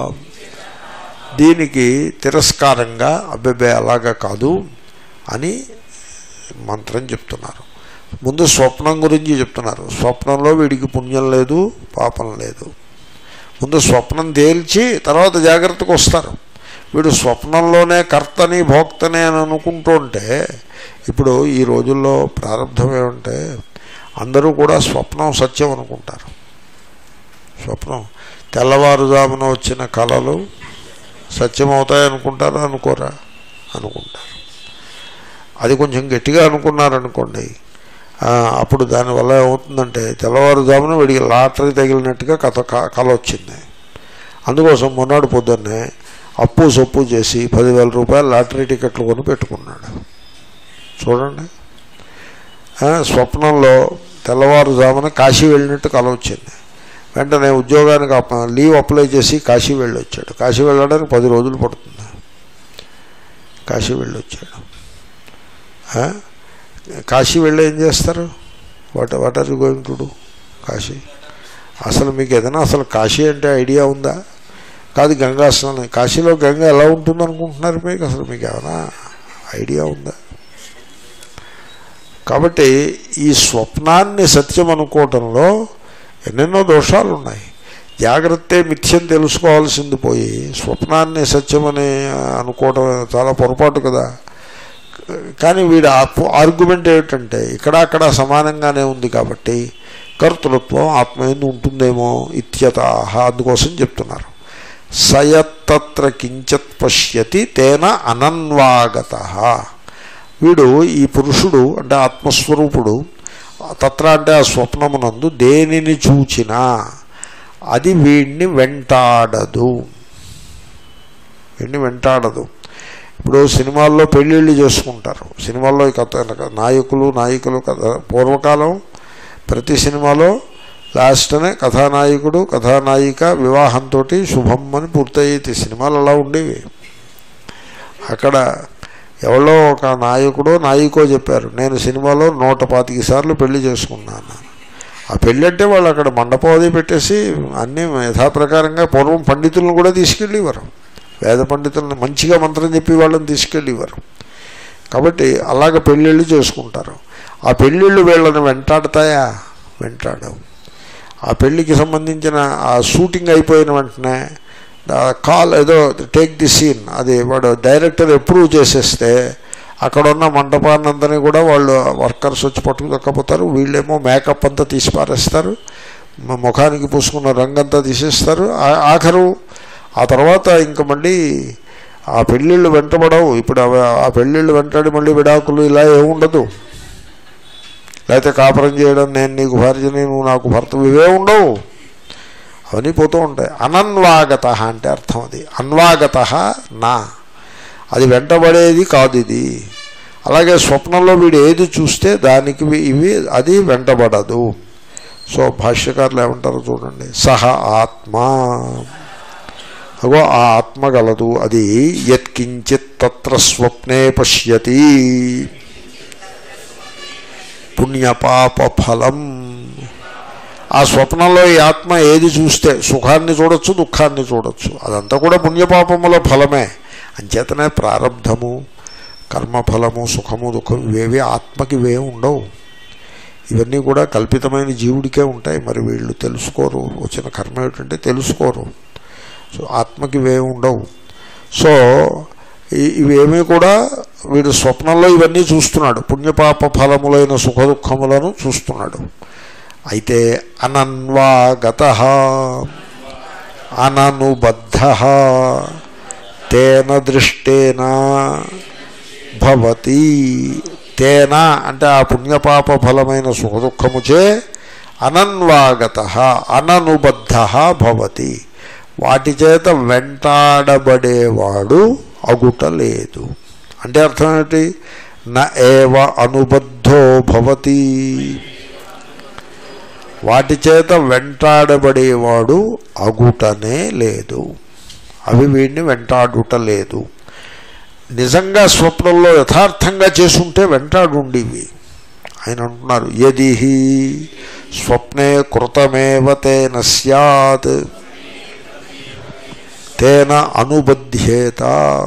దీనికి తిరస్కారంగా అబ్బెబ్బే అలాగా కాదు అని మంత్రం చెప్తున్నారు ముందు స్వప్నం గురించి చెప్తున్నారు స్వప్నంలో వీడికి పుణ్యం లేదు పాపం లేదు ముందు స్వప్నం తేల్చి తర్వాత జాగ్రత్తకు వస్తారు వీడు స్వప్నంలోనే కర్తని భోక్తని అని అనుకుంటుంటే ఇప్పుడు ఈ రోజుల్లో ప్రారంభం ఏమంటే అందరూ కూడా స్వప్నం సత్యం అనుకుంటారు స్వప్నం తెల్లవారుజామున వచ్చిన కళలు సత్యం అవుతాయి అనుకుంటారా అనుకోరా అనుకుంటారు అది కొంచెం గట్టిగా అనుకున్నారనుకోండి ఆ, అప్పుడు దానివల్ల ఏమవుతుందంటే తెల్లవారుజామున వీడికి లాటరీ తగిలినట్టుగా కథ క- కళ వచ్చింది అందుకోసం మొన్నటి పొద్దున్నే అప్పు సొప్పు చేసి పదివేల రూపాయలు లాటరీ టికెట్లు కొని పెట్టుకున్నాడు చూడండి ఆ, స్వప్నంలో తెల్లవారుజామున కాశీ వెళ్ళినట్టు కల వచ్చింది వెంటనే ఉద్యోగానికి అప్ప- లీవ్ అప్లై చేసి కాశీ వెళ్ళి వచ్చాడు కాశీ వెళ్ళడానికి పది రోజులు పడుతుంది కాశీ వెళ్ళి వచ్చాడు ఆ? కాశీ వెళ్ళి ఏం చేస్తారు what what are you going to do Kashi అసలు మీకు ఏదైనా అసలు కాశీ అంటే ఐడియా ఉందా కాదు గంగా స్నానం కాశీలో గంగ ఎలా ఉంటుంది అనుకుంటున్నారు మీకు అసలు మీకు ఏమైనా ఐడియా ఉందా కాబట్టి ఈ స్వప్నాన్ని సత్యం అనుకోవటంలో ఎన్నెన్నో దోషాలు ఉన్నాయి జాగ్రత్తే మిథ్యం తెలుసుకోవాల్సింది పోయి స్వప్నాన్ని సత్యమని అనుకోవటం చాలా పొరపాటు కదా కానీ వీడి ఆర్గ్యుమెంట్ ఏమిటంటే ఇక్కడ అక్కడ సమానంగానే ఉంది కాబట్టి కర్తృత్వం ఆత్మయందు ఉంటుందేమో ఇత్యత అందుకోసం చెప్తున్నారు సయత్తత్ర కించత్ పశ్యతి తేన అనన్వాగత వీడు ఈ పురుషుడు అంటే ఆత్మస్వరూపుడు తత్ర అంటే ఆ స్వప్నమునందు దేనిని చూచినా అది వీడిని వెంటాడదు వీడిని వెంటాడదు ఇప్పుడు సినిమాల్లో పెళ్ళిళ్ళు చేసుకుంటారు సినిమాల్లో ఈ కథ నాయకులు నాయకులు కథ పూర్వకాలం ప్రతి సినిమాలో లాస్ట్నే కథానాయకుడు కథానాయిక వివాహంతో శుభం అని పూర్తయ్యేది సినిమాలు అలా ఉండేవి అక్కడ ఎవరో ఒక నాయకుడో నాయికో చెప్పారు నేను సినిమాలో నూట పాతిక సార్లు పెళ్లి చేసుకున్నాను ఆ పెళ్ళి అంటే వాళ్ళు అక్కడ మండపం అది పెట్టేసి అన్నీ యథాప్రకారంగా పూర్వం పండితులను కూడా తీసుకెళ్ళేవారు వేద పండితులను మంచిగా మంత్రం చెప్పి వాళ్ళని తీసుకెళ్ళేవారు కాబట్టి అలాగ పెళ్ళిళ్ళు చేసుకుంటారు ఆ పెళ్ళిళ్ళు వీళ్ళని వెంటాడతాయా వెంటాడవు ఆ పెళ్ళికి సంబంధించిన ఆ షూటింగ్ అయిపోయిన వెంటనే కాల్ ఏదో టేక్ ది సీన్ అది వాడు డైరెక్టర్ అప్రూవ్ చేసేస్తే అక్కడ ఉన్న మండపాన్నందరినీ కూడా వాళ్ళు వర్కర్స్ వచ్చి పట్టుకుదక్కపోతారు వీళ్ళేమో మేకప్ అంతా తీసి పారేస్తారు మ- ముఖానికి పూసుకున్న రంగంతా తీసేస్తారు ఆ- ఆఖరు ఆ తర్వాత ఇంక మళ్ళీ ఆ పెళ్ళిళ్ళు వెంటబడవు ఇప్పుడు అవ- ఆ పెళ్ళిళ్ళు వెంటాడి మళ్ళీ విడాకులు ఇలా ఏముండదు లేకపోతే కాపురం చేయడం నేను నీకు భార్యని నువ్వు నాకు భర్త ఇవే ఉండవు అవన్నీ పోతూ ఉంటాయి అనన్వాగత అంటే అర్థం అది అన్వాగత నా అది వెంటబడేది కాదు ఇది అలాగే స్వప్నంలో వీడు ఏది చూస్తే దానికి వి- ఇవి అది వెంటబడదు సో భాష్యకారులు ఏమంటారు చూడండి సహ ఆత్మ అగో ఆ ఆత్మ గలదు అది యత్కించిత్ తత్ర స్వప్నే పశ్యతి పుణ్యపాప ఫలం ఆ స్వప్నంలో ఈ ఆత్మ ఏది చూస్తే సుఖాన్ని చూడొచ్చు దుఃఖాన్ని చూడొచ్చు అదంతా కూడా పుణ్యపాపముల ఫలమే అంచేతనే ప్రారంధము కర్మఫలము సుఖము దుఃఖం ఇవేవి ఆత్మకి ఇవే ఉండవు ఇవన్నీ కూడా కల్పితమైన జీవుడికే ఉంటాయి మరి వీళ్ళు తెలుసుకోరు వచ్చిన కర్మ ఏమిటంటే తెలుసుకోరు సో ఆత్మకి ఇవే ఉండవు సో ఈ- ఇవేమీ కూడా వీడు స్వప్నంలో ఇవన్నీ చూస్తున్నాడు పుణ్యపాప ఫలములైన సుఖ దుఃఖములను చూస్తున్నాడు అయితే అనన్వాగత అననుబద్ధ తేన దృష్టేన భవతి తేన అంటే ఆ పుణ్యపాప ఫలమైన సుఖ దుఃఖముచే అనన్వాగత అననుబద్ధ భవతి వాటి చేత వెంటాడబడేవాడు అగుట లేదు అంటే అర్థం ఏంటి న ఏవ అనుబద్ధో భవతి వాటి చేత వెంటాడబడేవాడు అగుటనే లేదు అవి వీడిని వెంటాడుట లేదు నిజంగా స్వప్నంలో యథార్థంగా చేసుంటే వెంటాడుండివి ఆయన అంటున్నారు యది స్వప్నే కృతమేవ తేన సత్ తేన అనుబధ్యేత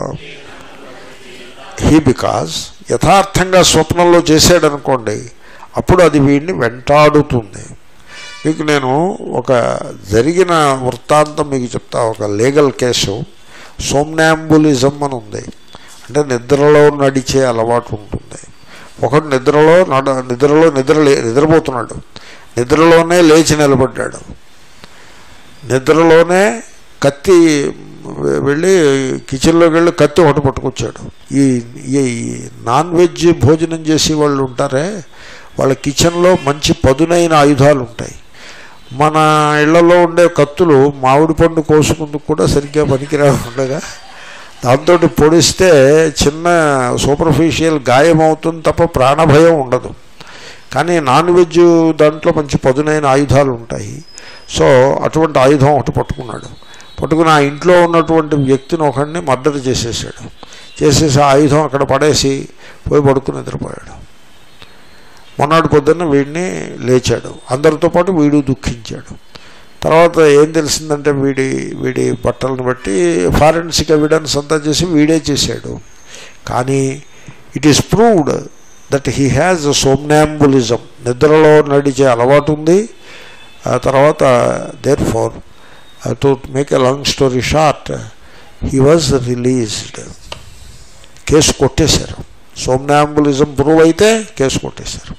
హీ బికాజ్ యథార్థంగా స్వప్నంలో చేశాడనుకోండి అప్పుడు అది వీడిని వెంటాడుతుంది మీకు నేను ఒక జరిగిన వృత్తాంతం మీకు చెప్తా ఒక లీగల్ కేసు సోమ్నాంబులిజం అని ఉంది అంటే నిద్రలో నడిచే అలవాటు ఉంటుంది ఒకడు నిద్రలో నడ నిద్రలో నిద్ర లే నిద్రపోతున్నాడు నిద్రలోనే లేచి నిలబడ్డాడు నిద్రలోనే కత్తి వెళ్ళి కిచెన్లోకి వెళ్ళి కత్తి ఒకటి పట్టుకొచ్చాడు ఈ ఈ నాన్ వెజ్ భోజనం చేసే వాళ్ళు ఉంటారే వాళ్ళ కిచెన్లో మంచి పదునైన ఆయుధాలు ఉంటాయి మన ఇళ్లలో ఉండే కత్తులు మామిడి పండు కోసుకుందుకు కూడా సరిగ్గా పనికిరా ఉండగా దాంతో పొడిస్తే చిన్న సూపర్ఫిషియల్ గాయం అవుతుంది తప్ప ప్రాణభయం ఉండదు కానీ నాన్ వెజ్ దాంట్లో మంచి పదునైన ఆయుధాలు ఉంటాయి సో అటువంటి ఆయుధం ఒకటి పట్టుకున్నాడు పట్టుకుని ఆ ఇంట్లో ఉన్నటువంటి వ్యక్తిని ఒకడిని మర్డర్ చేసేసాడు చేసేసి ఆ ఆయుధం అక్కడ పడేసి పోయి పడుకుని నిద్రపోయాడు మొన్నటి పొద్దున్న వీడిని లేచాడు అందరితో పాటు వీడు దుఃఖించాడు తర్వాత ఏం తెలిసిందంటే వీడి వీడి బట్టలను బట్టి ఫారెన్సిక్ ఎవిడెన్స్ అంతా చేసి వీడే చేశాడు కానీ it is proved that he has somnambulism నిద్రలో నడిచే అలవాటు ఉంది ఆ తర్వాత therefore to make a long story short he was released case కొట్టేశారు సోమ్నాంబులిజం ప్రూవ్ అయితే కేసు కొట్టేశారు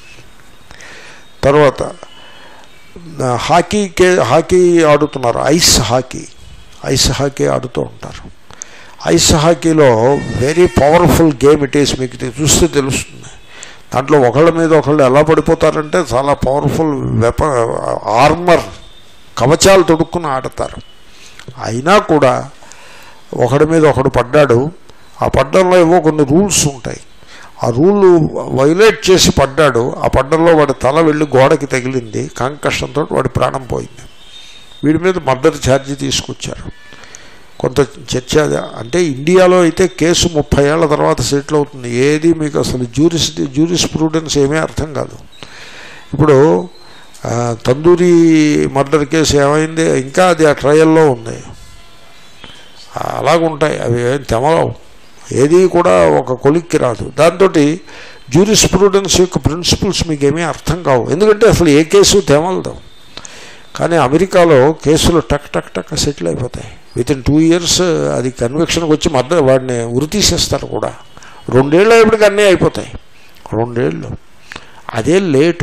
తర్వాత హాకీ కే హాకీ ఆడుతున్నారు ఐస్ హాకీ ఐస్ హాకీ ఆడుతూ ఉంటారు ఐస్ హాకీలో very powerful game it is మీకు ఇది చూస్తే తెలుస్తుంది దాంట్లో ఒకళ్ళ మీద ఒకళ్ళు ఎలా పడిపోతారంటే చాలా పవర్ఫుల్ వెప ఆర్మర్ కవచాలు తొడుక్కుని ఆడతారు అయినా కూడా ఒకడి మీద ఒకడు పడ్డాడు ఆ పడ్డంలో ఏవో కొన్ని రూల్స్ ఉంటాయి ఆ రూల్ వైలేట్ చేసి పడ్డాడు ఆ పడ్డంలో వాడి తల వెళ్ళి గోడకి తగిలింది కాంకష్టంతో వాడి ప్రాణం పోయింది వీడి మీద మర్డర్ ఛార్జీ తీసుకొచ్చారు కొంత చర్చ అది- అంటే ఇండియాలో అయితే కేసు ముప్పై ఏళ్ల తర్వాత సెటిల్ అవుతుంది ఏది మీకు అసలు జ్యూరిస్ జ్యూరిస్ ప్రూడెన్స్ ఏమీ అర్థం కాదు ఇప్పుడు ఆ, తందూరి మర్డర్ కేసు ఏమైంది ఇంకా అది ఆ ట్రయల్లో ఉంది ఆ, అలాగుంటాయి అవి ఏం తెమలవు ఏది కూడా ఒక కొలిక్కి రాదు దాంతో జ్యూరిస్ ప్రూడెన్స్ యొక్క ప్రిన్సిపల్స్ మీకు ఏమీ అర్థం కావు ఎందుకంటే అసలు ఏ కేసు తెమలదు కానీ అమెరికాలో కేసులు టక్ టక్ టక్ సెటిల్ అయిపోతాయి విత్ ఇన్ టూ ఇయర్స్ అది కన్విక్షన్కి వచ్చి మర్డర్ వాడిని ఉరి తీసేస్తారు కూడా రెండేళ్ళు అయ్యేప్పటికి అన్నీ అయిపోతాయి రెండేళ్ళు అదే లేటు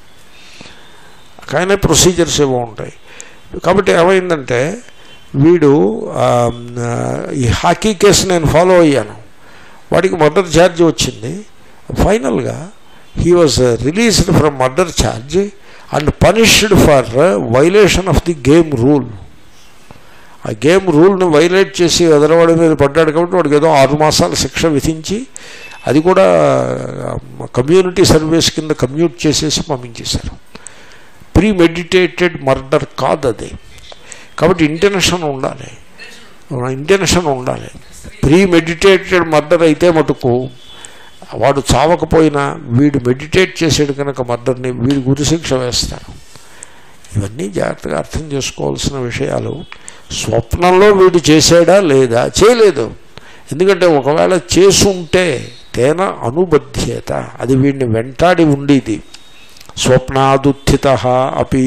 కానీ ప్రొసీజర్స్ ఏవో ఉంటాయి కాబట్టి ఏమైందంటే వీడు ఆ, ఈ హాకీ కేసు నేను ఫాలో అయ్యాను వాడికి మర్డర్ ఛార్జ్ వచ్చింది ఫైనల్గా he was released from murder charge and punished for violation of the game rule ఆ గేమ్ రూల్ని వైలేట్ చేసి ఎదరవాడి మీద పడ్డాడు కాబట్టి వాడికి ఏదో ఆరు మాసాల శిక్ష విధించి అది కూడా కమ్యూనిటీ సర్వీస్ కింద కమ్యూట్ చేసేసి పంపించేశారు ప్రీ మెడిటేటెడ్ మర్డర్ కాదు అది కాబట్టి ఇంటెన్షన్ ఉండాలి ఇంటెన్షన్ ఉండాలి ప్రీ మెడిటేటెడ్ మర్డర్ అయితే మటుకు వాడు చావకపోయినా వీడు మెడిటేట్ చేసాడు కనుక మర్డర్ని వీడి గురి శిక్ష వేస్తారు ఇవన్నీ జాగ్రత్తగా అర్థం చేసుకోవాల్సిన విషయాలు స్వప్నంలో వీడు చేశాడా లేదా చేయలేదు ఎందుకంటే ఒకవేళ చేసుంటే తేన అనుబధ్యత అది వీడిని వెంటాడి ఉండేది స్వప్నాదుత్థిత అపి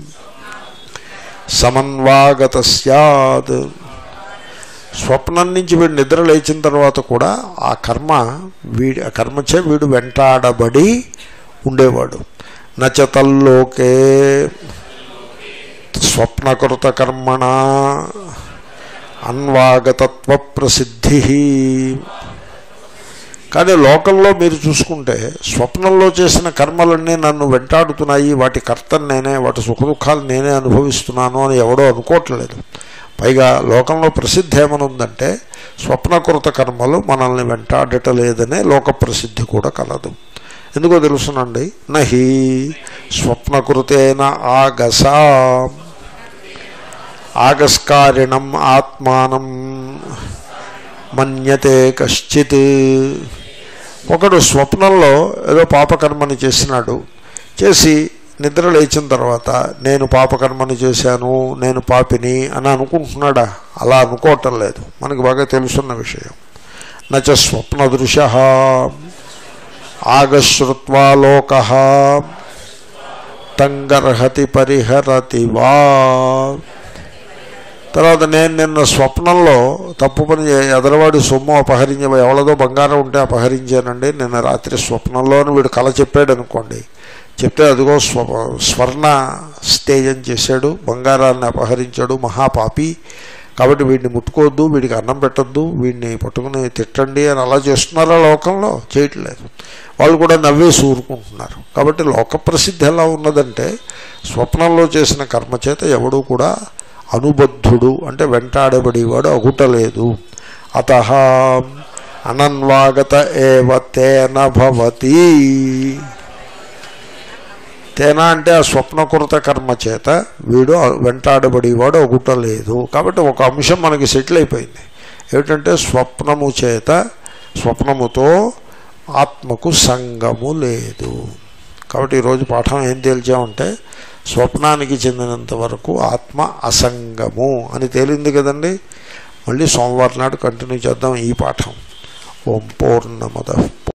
సమన్వాగత సత్ స్వప్నం నుంచి వీడు నిద్ర లేచిన తర్వాత కూడా ఆ కర్మ వీడి ఆ కర్మచే వీడు వెంటాడబడి ఉండేవాడు నచతల్లోకే స్వప్నకృత కర్మణ అన్వాగతత్వ ప్రసిద్ధి కానీ లోకంలో మీరు చూసుకుంటే స్వప్నంలో చేసిన కర్మలన్నీ నన్ను వెంటాడుతున్నాయి వాటి కర్తను నేనే వాటి సుఖదుఖాలు నేనే అనుభవిస్తున్నాను అని ఎవడో అనుకోవట్లేదు పైగా లోకంలో ప్రసిద్ధి ఏమనుందంటే స్వప్నకృత కర్మలు మనల్ని వెంటాడటలేదనే లోక ప్రసిద్ధి కూడా కలదు ఎందుకో తెలుసునండి నహి స్వప్నకృతేన ఆగస ఆగస్కారిణం ఆత్మానం మన్యతే కశ్చిత్ ఒకడు స్వప్నంలో ఏదో పాపకర్మని చేసినాడు చేసి నిద్ర లేచిన తర్వాత నేను పాపకర్మని చేశాను నేను పాపిని అని అనుకుంటున్నాడా అలా అనుకోవటం లేదు మనకు బాగా తెలుసున్న విషయం నచ స్వప్నదృశ ఆగశ్రుత్వా లోక తంగర్హతి పరిహరతి వా తర్వాత నేను నిన్న స్వప్నంలో తప్పు పని చే- ఎదరవాడి సొమ్ము అపహరించ ఎవరిదో బంగారం ఉంటే అపహరించానండి నిన్న రాత్రి స్వప్నంలోని వీడు కళ చెప్పాడు అనుకోండి చెప్తే అదిగో స్వ స్వర్ణ స్టేజం చేశాడు బంగారాన్ని అపహరించాడు మహాపాపి కాబట్టి వీడిని ముట్టుకోవద్దు వీడికి అన్నం పెట్టద్దు వీడిని పట్టుకుని తిట్టండి అని అలా చేస్తున్నారా లోకంలో చేయట్లేదు వాళ్ళు కూడా నవ్వేసి ఊరుకుంటున్నారు కాబట్టి లోక ప్రసిద్ధి ఎలా ఉన్నదంటే స్వప్నంలో చేసిన కర్మ చేత ఎవడూ కూడా అనుబద్ధుడు అంటే వెంటాడబడేవాడు అగుటలేదు అత అనన్వాగత ఏవ తేన భవతి తేనా అంటే ఆ స్వప్నకృత కర్మ చేత వీడు వెంటాడబడేవాడు అగుటలేదు కాబట్టి ఒక అంశం మనకి సెటిల్ అయిపోయింది ఏమిటంటే స్వప్నము చేత స్వప్నముతో ఆత్మకు సంగము లేదు కాబట్టి ఈరోజు పాఠం ఏం తేల్చామంటే స్వప్నానికి చెందినంత వరకు ఆత్మ అసంగము అని తేలింది కదండి మళ్ళీ సోమవారం నాడు కంటిన్యూ చేద్దాం ఈ పాఠం ఓం పూర్ణమద